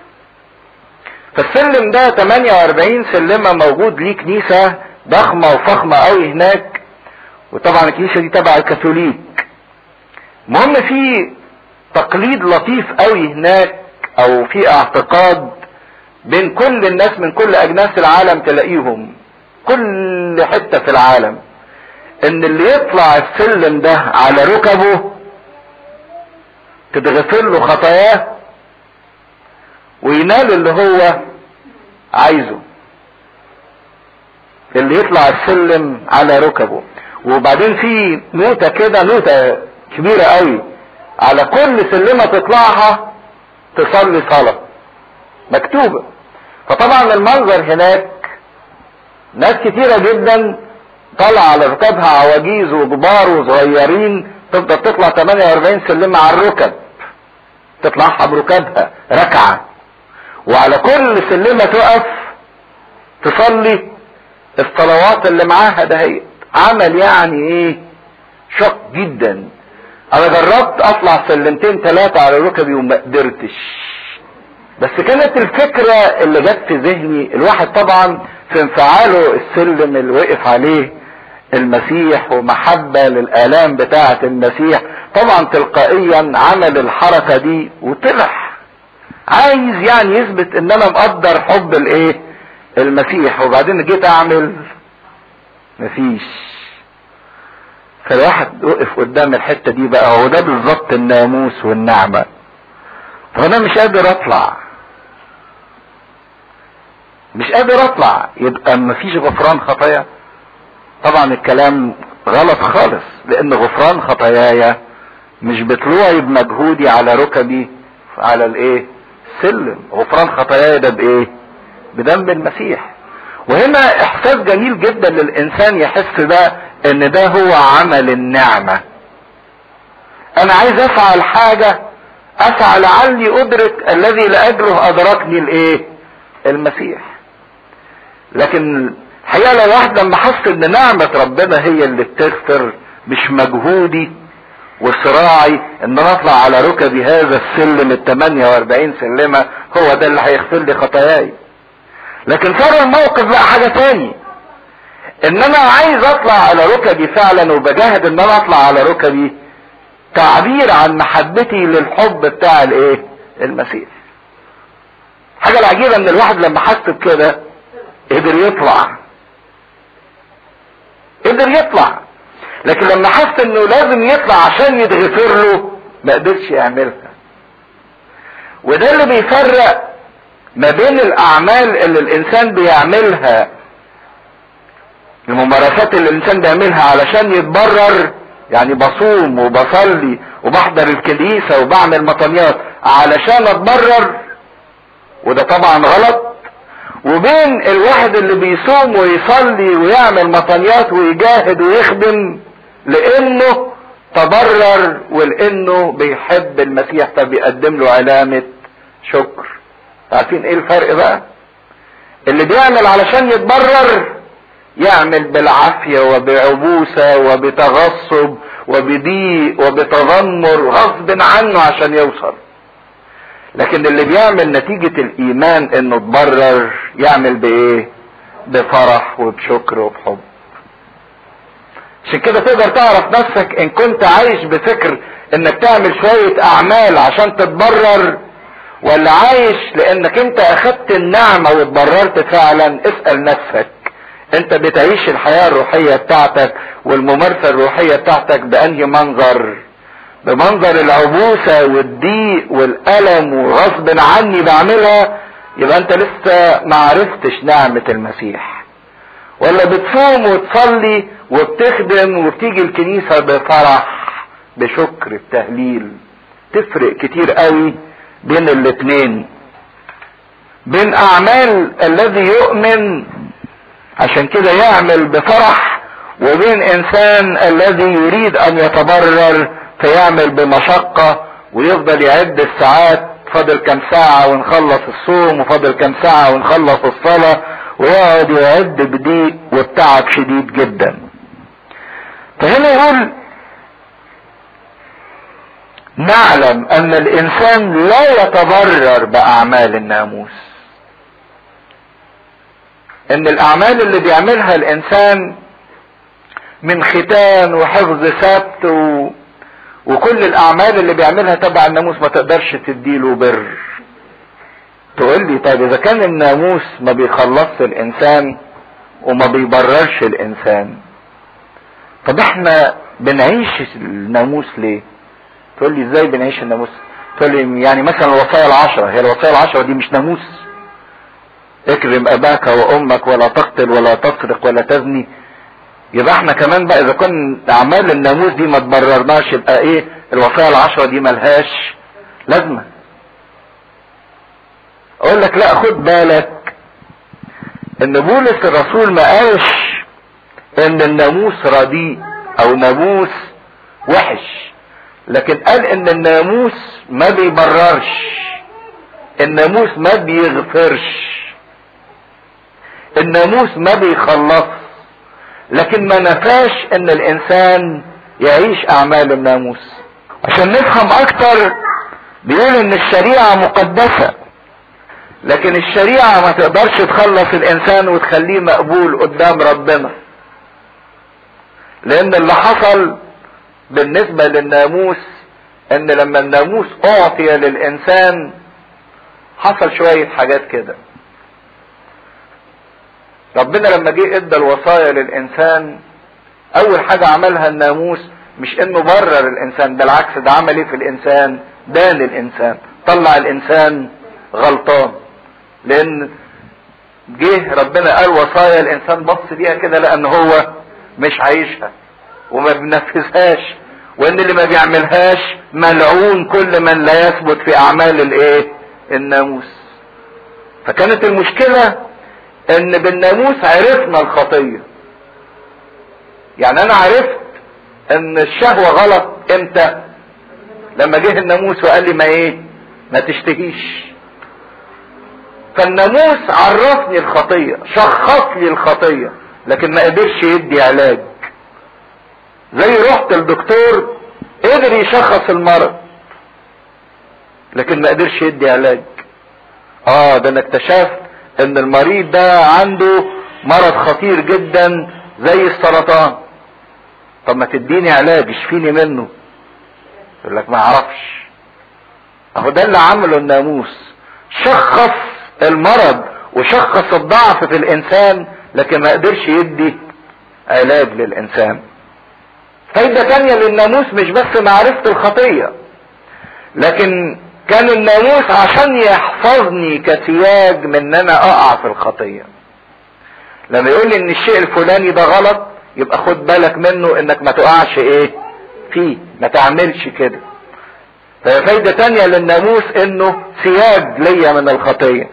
فالسلم ده 48 سلمة موجود ليه كنيسة ضخمة وفخمة قوي هناك وطبعا الكنيسة دي تبع الكاثوليك المهم في تقليد لطيف قوي هناك او في اعتقاد بين كل الناس من كل اجناس العالم تلاقيهم كل حتة في العالم ان اللي يطلع السلم ده على ركبه تتغفر له خطاياه وينال اللي هو عايزه اللي يطلع السلم على ركبه وبعدين في نوتة كده نوتة كبيرة قوي على كل سلمة تطلعها تصلي صلاة مكتوبة فطبعا المنظر هناك ناس كتيرة جدا طالعة على ركبها عواجيز وكبار وصغيرين تفضل تطلع 48 سلمة على الركب تطلعها بركبها ركعة وعلى كل سلمة تقف تصلي الصلوات اللي معاها دهيت عمل يعني ايه شق جدا انا جربت اطلع سلمتين ثلاثة على ركبي وما قدرتش بس كانت الفكرة اللي جت في ذهني الواحد طبعا في انفعاله السلم اللي وقف عليه المسيح ومحبة للآلام بتاعة المسيح طبعا تلقائيا عمل الحركة دي وطلع عايز يعني يثبت ان انا مقدر حب الايه المسيح وبعدين جيت اعمل مفيش فالواحد وقف قدام الحتة دي بقى هو ده بالظبط الناموس والنعمة فانا مش قادر اطلع مش قادر اطلع يبقى مفيش غفران خطايا طبعا الكلام غلط خالص لان غفران خطاياي مش بطلوعي بمجهودي على ركبي على الايه سلم غفران خطاياي ده بايه بدم المسيح وهنا احساس جميل جدا للانسان يحس ده ان ده هو عمل النعمة انا عايز افعل حاجة اسعى لعلي ادرك الذي لاجله ادركني الايه المسيح لكن الحقيقة لو الواحد لما حس ان نعمة ربنا هي اللي بتغفر مش مجهودي وصراعي ان انا اطلع على ركبي هذا السلم ال 48 سلمة هو ده اللي هيغفر لي خطاياي لكن صار الموقف بقى حاجة تاني ان انا عايز اطلع على ركبي فعلا وبجاهد ان انا اطلع على ركبي تعبير عن محبتي للحب بتاع الايه المسيح حاجة العجيبة ان الواحد لما حس بكده قدر يطلع قدر يطلع لكن لما حس انه لازم يطلع عشان يتغفر له ما قدرش يعملها وده اللي بيفرق ما بين الاعمال اللي الانسان بيعملها الممارسات اللي الانسان بيعملها علشان يتبرر يعني بصوم وبصلي وبحضر الكنيسة وبعمل مطنيات علشان اتبرر وده طبعا غلط وبين الواحد اللي بيصوم ويصلي ويعمل مطنيات ويجاهد ويخدم لانه تبرر ولانه بيحب المسيح فبيقدم له علامة شكر عارفين ايه الفرق بقى اللي بيعمل علشان يتبرر يعمل بالعافية وبعبوسة وبتغصب وبضيق وبتذمر غصب عنه عشان يوصل لكن اللي بيعمل نتيجة الايمان انه تبرر يعمل بايه بفرح وبشكر وبحب عشان كده تقدر تعرف نفسك ان كنت عايش بفكر انك تعمل شوية اعمال عشان تتبرر ولا عايش لانك انت اخدت النعمة واتبررت فعلا اسأل نفسك انت بتعيش الحياة الروحية بتاعتك والممارسة الروحية بتاعتك بانهي منظر بمنظر العبوسة والضيق والألم وغصب عني بعملها يبقى انت لسه ما عرفتش نعمة المسيح ولا بتصوم وتصلي وبتخدم وبتيجي الكنيسة بفرح بشكر التهليل تفرق كتير قوي بين الاتنين بين اعمال الذي يؤمن عشان كده يعمل بفرح وبين انسان الذي يريد ان يتبرر فيعمل بمشقة ويفضل يعد الساعات فاضل كام ساعة ونخلص الصوم وفاضل كام ساعة ونخلص الصلاة ويقعد يعد بضيق والتعب شديد جدا فهنا يقول نعلم ان الانسان لا يتضرر باعمال الناموس ان الاعمال اللي بيعملها الانسان من ختان وحفظ سبت و... وكل الاعمال اللي بيعملها تبع الناموس ما تقدرش تديله بر تقول لي طيب اذا كان الناموس ما بيخلصش الانسان وما بيبررش الانسان طب احنا بنعيش الناموس ليه تقول لي ازاي بنعيش الناموس تقول لي يعني مثلا الوصايا العشرة هي الوصايا العشرة دي مش ناموس اكرم اباك وامك ولا تقتل ولا تسرق ولا تزني يبقى احنا كمان بقى اذا كان اعمال الناموس دي ما تبررناش يبقى ايه الوصايا العشرة دي ملهاش لازمة اقول لك لا خد بالك ان بولس الرسول ما قالش ان الناموس رديء او ناموس وحش لكن قال ان الناموس ما بيبررش الناموس ما بيغفرش الناموس ما بيخلص لكن ما نفاش ان الانسان يعيش اعمال الناموس عشان نفهم اكتر بيقول ان الشريعة مقدسة لكن الشريعة ما تقدرش تخلص الانسان وتخليه مقبول قدام ربنا لان اللي حصل بالنسبة للناموس ان لما الناموس اعطي للانسان حصل شوية حاجات كده ربنا لما جه ادى الوصايا للانسان اول حاجة عملها الناموس مش انه برر الانسان بالعكس ده عمل ايه في الانسان دان الانسان طلع الانسان غلطان لان جه ربنا قال وصايا الانسان بص ليها كده لان هو مش عايشها وما بينفذهاش وان اللي ما بيعملهاش ملعون كل من لا يثبت في اعمال الايه الناموس فكانت المشكلة ان بالناموس عرفنا الخطية يعني انا عرفت ان الشهوة غلط امتى لما جه الناموس وقال لي ما ايه ما تشتهيش فالناموس عرفني الخطية شخص لي الخطية لكن ما قدرش يدي علاج زي رحت الدكتور قدر يشخص المرض لكن ما قدرش يدي علاج اه ده انا اكتشفت ان المريض ده عنده مرض خطير جدا زي السرطان طب ما تديني علاج اشفيني منه يقول لك ما اعرفش اهو ده اللي عمله الناموس شخص المرض وشخص الضعف في الانسان لكن ما قدرش يدي علاج للانسان فايدة تانية للناموس مش بس معرفة الخطية لكن كان الناموس عشان يحفظني كسياج من ان انا اقع في الخطية لما يقول لي ان الشيء الفلاني ده غلط يبقى خد بالك منه انك ما تقعش ايه فيه ما تعملش كده فايدة تانية للناموس انه سياج ليا من الخطية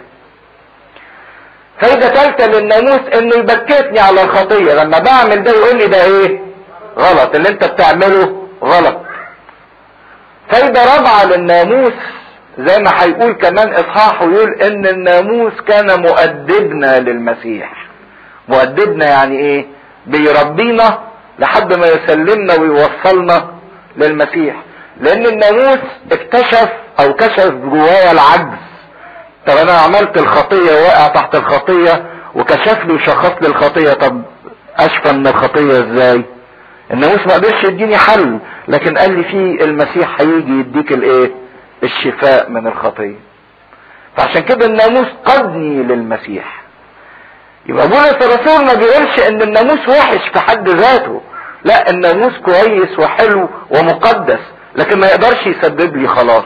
فايدة تالتة للناموس انه يبكتني على الخطية لما بعمل ده يقول لي ده ايه غلط اللي انت بتعمله غلط فايدة رابعة للناموس زي ما هيقول كمان اصحاح ويقول ان الناموس كان مؤدبنا للمسيح مؤدبنا يعني ايه بيربينا لحد ما يسلمنا ويوصلنا للمسيح لان الناموس اكتشف او كشف جوايا العجز طب انا عملت الخطية واقع تحت الخطية وكشف لي وشخص لي الخطية طب اشفى من الخطية ازاي الناموس ما قدرش يديني حل لكن قال لي في المسيح هيجي يديك الايه الشفاء من الخطيه فعشان كده الناموس قدني للمسيح يبقى بولس الرسول ما بيقولش ان الناموس وحش في حد ذاته لا الناموس كويس وحلو ومقدس لكن ما يقدرش يسبب لي خلاص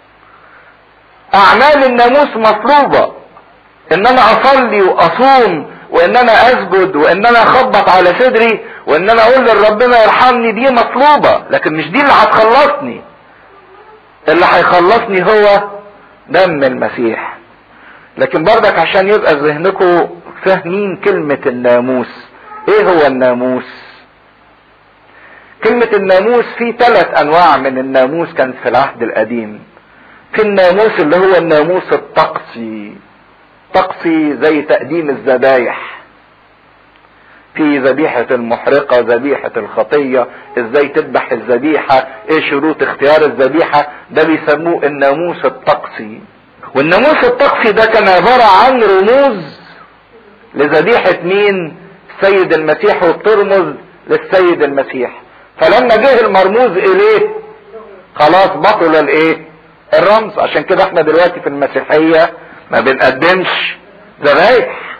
اعمال الناموس مطلوبه ان انا اصلي واصوم وان انا اسجد وان انا اخبط على صدري وان انا اقول لربنا يرحمني دي مطلوبة لكن مش دي اللي هتخلصني اللي هيخلصني هو دم المسيح لكن برضك عشان يبقى ذهنكم فاهمين كلمة الناموس ايه هو الناموس كلمة الناموس في ثلاث انواع من الناموس كان في العهد القديم في الناموس اللي هو الناموس الطقسي طقسي زي تقديم الذبايح في ذبيحة المحرقة ذبيحة الخطية ازاي تذبح الذبيحة ايه شروط اختيار الذبيحة ده بيسموه الناموس الطقسي والناموس الطقسي ده كان عبارة عن رموز لذبيحة مين السيد المسيح وبترمز للسيد المسيح فلما جه المرموز اليه خلاص بطل الايه الرمز عشان كده احنا دلوقتي في المسيحية ما بنقدمش ذبايح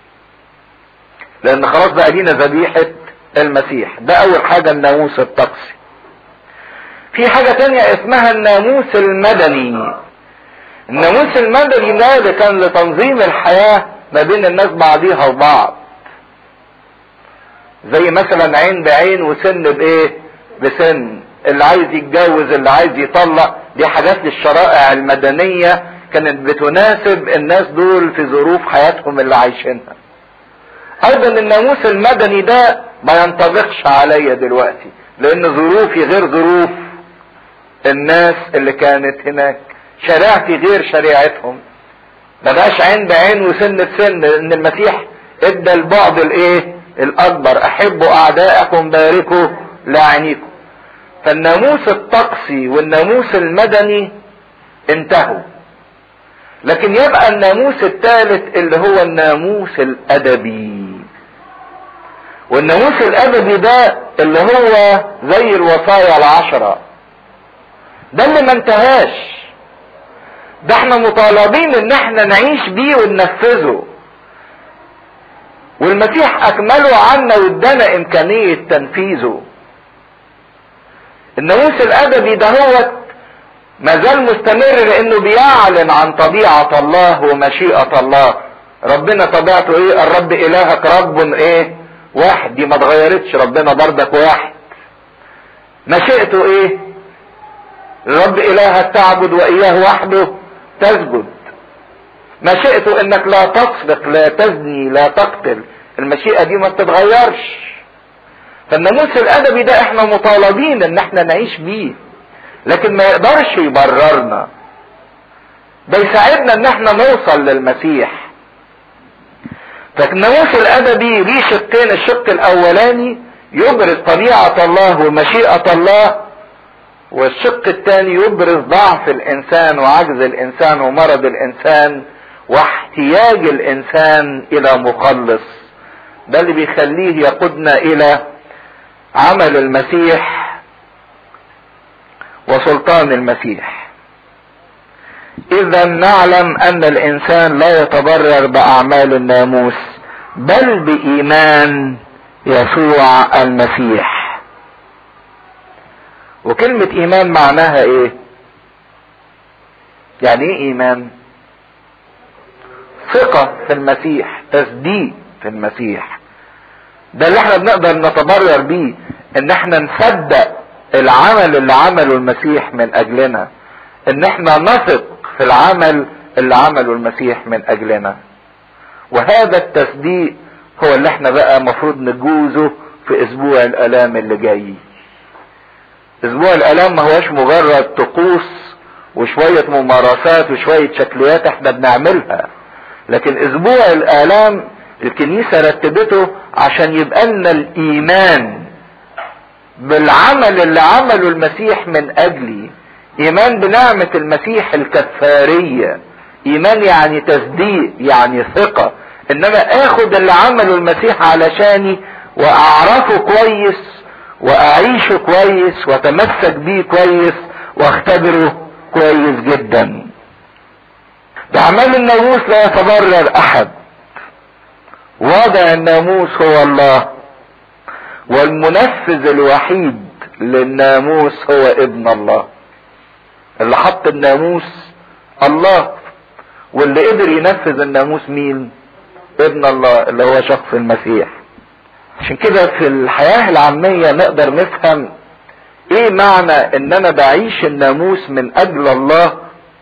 لان خلاص بقى لينا ذبيحة المسيح ده اول حاجة الناموس الطقسي في حاجة تانية اسمها الناموس المدني الناموس المدني ده اللي كان لتنظيم الحياة ما بين الناس بعضيها وبعض زي مثلا عين بعين وسن بايه بسن اللي عايز يتجوز اللي عايز يطلق دي حاجات للشرائع المدنية كانت بتناسب الناس دول في ظروف حياتهم اللي عايشينها ايضا الناموس المدني ده ما ينطبقش عليا دلوقتي لان ظروفي غير ظروف الناس اللي كانت هناك شريعتي غير شريعتهم ما بقاش عين بعين وسن بسن لان المسيح ادى البعد الايه الاكبر احبوا اعداءكم باركوا لاعنيكم فالناموس الطقسي والناموس المدني انتهوا لكن يبقى الناموس الثالث اللي هو الناموس الادبي والناموس الادبي ده اللي هو زي الوصايا العشرة ده اللي ما انتهاش ده احنا مطالبين ان احنا نعيش بيه وننفذه والمسيح اكمله عنا وادانا امكانية تنفيذه الناموس الادبي ده هو ما زال مستمر لانه بيعلن عن طبيعة الله ومشيئة الله ربنا طبيعته ايه الرب الهك رب ايه واحد دي ما اتغيرتش ربنا بردك واحد مشيئته ايه الرب الهك تعبد واياه وحده تسجد مشيئته انك لا تسرق لا تزني لا تقتل المشيئة دي ما بتتغيرش فالناموس الادبي ده احنا مطالبين ان احنا نعيش بيه لكن ما يقدرش يبررنا ده يساعدنا ان احنا نوصل للمسيح فالناموس الادبي ليه شقين الشق الاولاني يبرز طبيعة الله ومشيئة الله والشق الثاني يبرز ضعف الانسان وعجز الانسان ومرض الانسان واحتياج الانسان الى مخلص ده اللي بيخليه يقودنا الى عمل المسيح وسلطان المسيح اذا نعلم ان الانسان لا يتبرر باعمال الناموس بل بايمان يسوع المسيح وكلمة ايمان معناها ايه يعني ايه ايمان ثقة في المسيح تصديق في المسيح ده اللي احنا بنقدر نتبرر بيه ان احنا نصدق العمل اللي عمله المسيح من اجلنا ان احنا نثق في العمل اللي عمله المسيح من اجلنا وهذا التصديق هو اللي احنا بقى مفروض نجوزه في اسبوع الالام اللي جاي اسبوع الالام ما هوش مجرد طقوس وشوية ممارسات وشوية شكليات احنا بنعملها لكن اسبوع الالام الكنيسة رتبته عشان يبقى لنا الايمان بالعمل اللي عمله المسيح من اجلي ايمان بنعمة المسيح الكفارية ايمان يعني تصديق يعني ثقة انما اخد اللي عمله المسيح علشاني واعرفه كويس واعيشه كويس واتمسك بيه كويس واختبره كويس جدا باعمال الناموس لا يتبرر احد وضع الناموس هو الله والمنفذ الوحيد للناموس هو ابن الله اللي حط الناموس الله واللي قدر ينفذ الناموس مين ابن الله اللي هو شخص المسيح عشان كده في الحياة العامية نقدر نفهم ايه معنى ان انا بعيش الناموس من اجل الله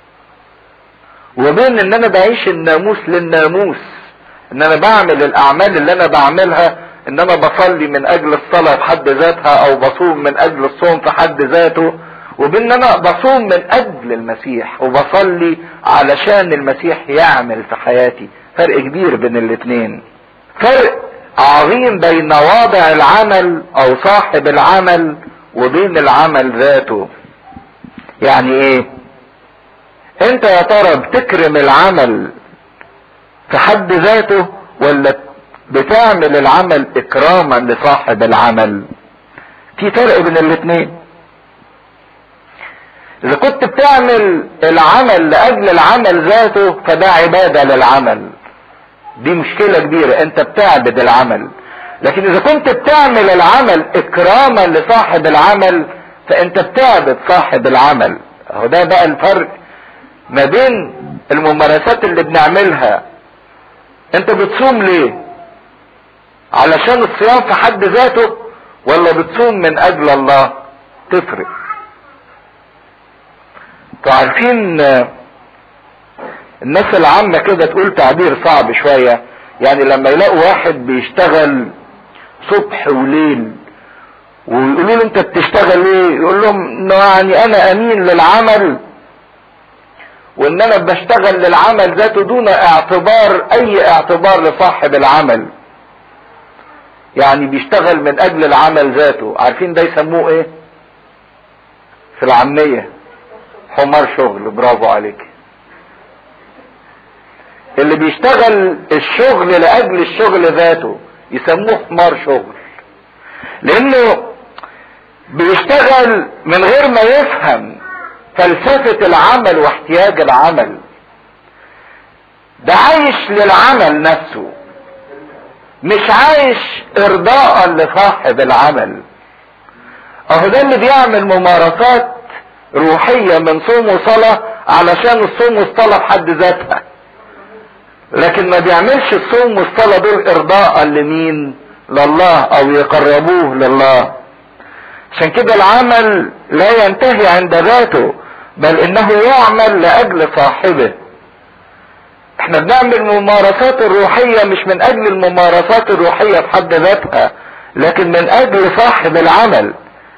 وبين ان انا بعيش الناموس للناموس ان انا بعمل الاعمال اللي انا بعملها ان انا بصلي من اجل الصلاة في حد ذاتها او بصوم من اجل الصوم في حد ذاته وبين ان انا بصوم من اجل المسيح وبصلي علشان المسيح يعمل في حياتي فرق كبير بين الاتنين فرق عظيم بين واضع العمل او صاحب العمل وبين العمل ذاته يعني ايه انت يا ترى بتكرم العمل في حد ذاته ولا بتعمل العمل اكراما لصاحب العمل في فرق بين الاثنين اذا كنت بتعمل العمل لاجل العمل ذاته فده عبادة للعمل دي مشكلة كبيرة انت بتعبد العمل لكن اذا كنت بتعمل العمل اكراما لصاحب العمل فانت بتعبد صاحب العمل اهو ده بقى الفرق ما بين الممارسات اللي بنعملها انت بتصوم ليه علشان الصيام في حد ذاته ولا بتصوم من اجل الله تفرق عارفين الناس العامة كده تقول تعبير صعب شوية يعني لما يلاقوا واحد بيشتغل صبح وليل ويقولوا له انت بتشتغل ايه يقول لهم يعني انا امين للعمل وان انا بشتغل للعمل ذاته دون اعتبار اي اعتبار لصاحب العمل يعني بيشتغل من اجل العمل ذاته عارفين ده يسموه ايه في العامية حمار شغل برافو عليك اللي بيشتغل الشغل لاجل الشغل ذاته يسموه حمار شغل لانه بيشتغل من غير ما يفهم فلسفة العمل واحتياج العمل ده عايش للعمل نفسه مش عايش ارضاء لصاحب العمل اهو ده اللي بيعمل ممارسات روحية من صوم وصلاة علشان الصوم والصلاة بحد ذاتها لكن ما بيعملش الصوم والصلاة دول ارضاء لمين لله او يقربوه لله عشان كده العمل لا ينتهي عند ذاته بل انه يعمل لاجل صاحبه احنا بنعمل ممارسات الروحية مش من اجل الممارسات الروحية في حد ذاتها لكن من اجل صاحب العمل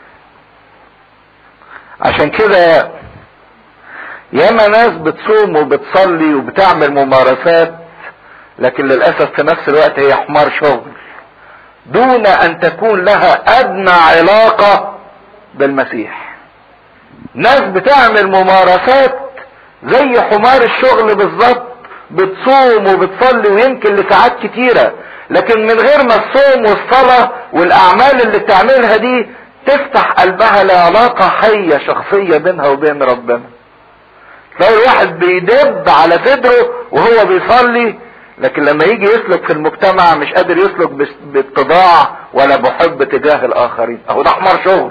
عشان كده ياما ناس بتصوم وبتصلي وبتعمل ممارسات لكن للاسف في نفس الوقت هي حمار شغل دون ان تكون لها ادنى علاقة بالمسيح ناس بتعمل ممارسات زي حمار الشغل بالظبط بتصوم وبتصلي ويمكن لساعات كتيرة لكن من غير ما الصوم والصلاة والاعمال اللي بتعملها دي تفتح قلبها لعلاقة حية شخصية بينها وبين ربنا تلاقي الواحد بيدب على صدره وهو بيصلي لكن لما يجي يسلك في المجتمع مش قادر يسلك باتضاع ولا بحب تجاه الاخرين اهو ده حمار شغل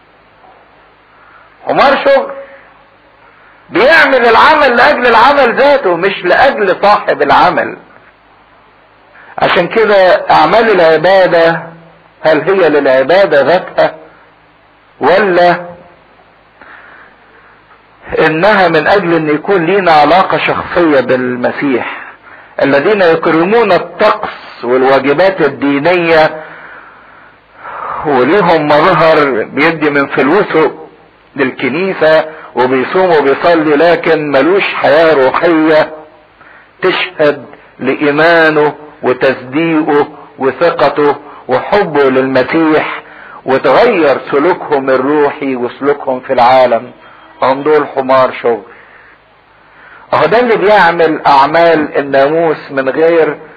حمار شغل بيعمل العمل لاجل العمل ذاته مش لاجل صاحب العمل عشان كده اعمال العبادة هل هي للعبادة ذاتها ولا انها من اجل ان يكون لينا علاقة شخصية بالمسيح الذين يكرمون الطقس والواجبات الدينية وليهم مظهر بيدي من فلوسه للكنيسة وبيصوم وبيصلي لكن ملوش حياة روحية تشهد لإيمانه وتصديقه وثقته وحبه للمسيح وتغير سلوكهم الروحي وسلوكهم في العالم هم دول حمار شغل اهو ده اللي بيعمل اعمال الناموس من غير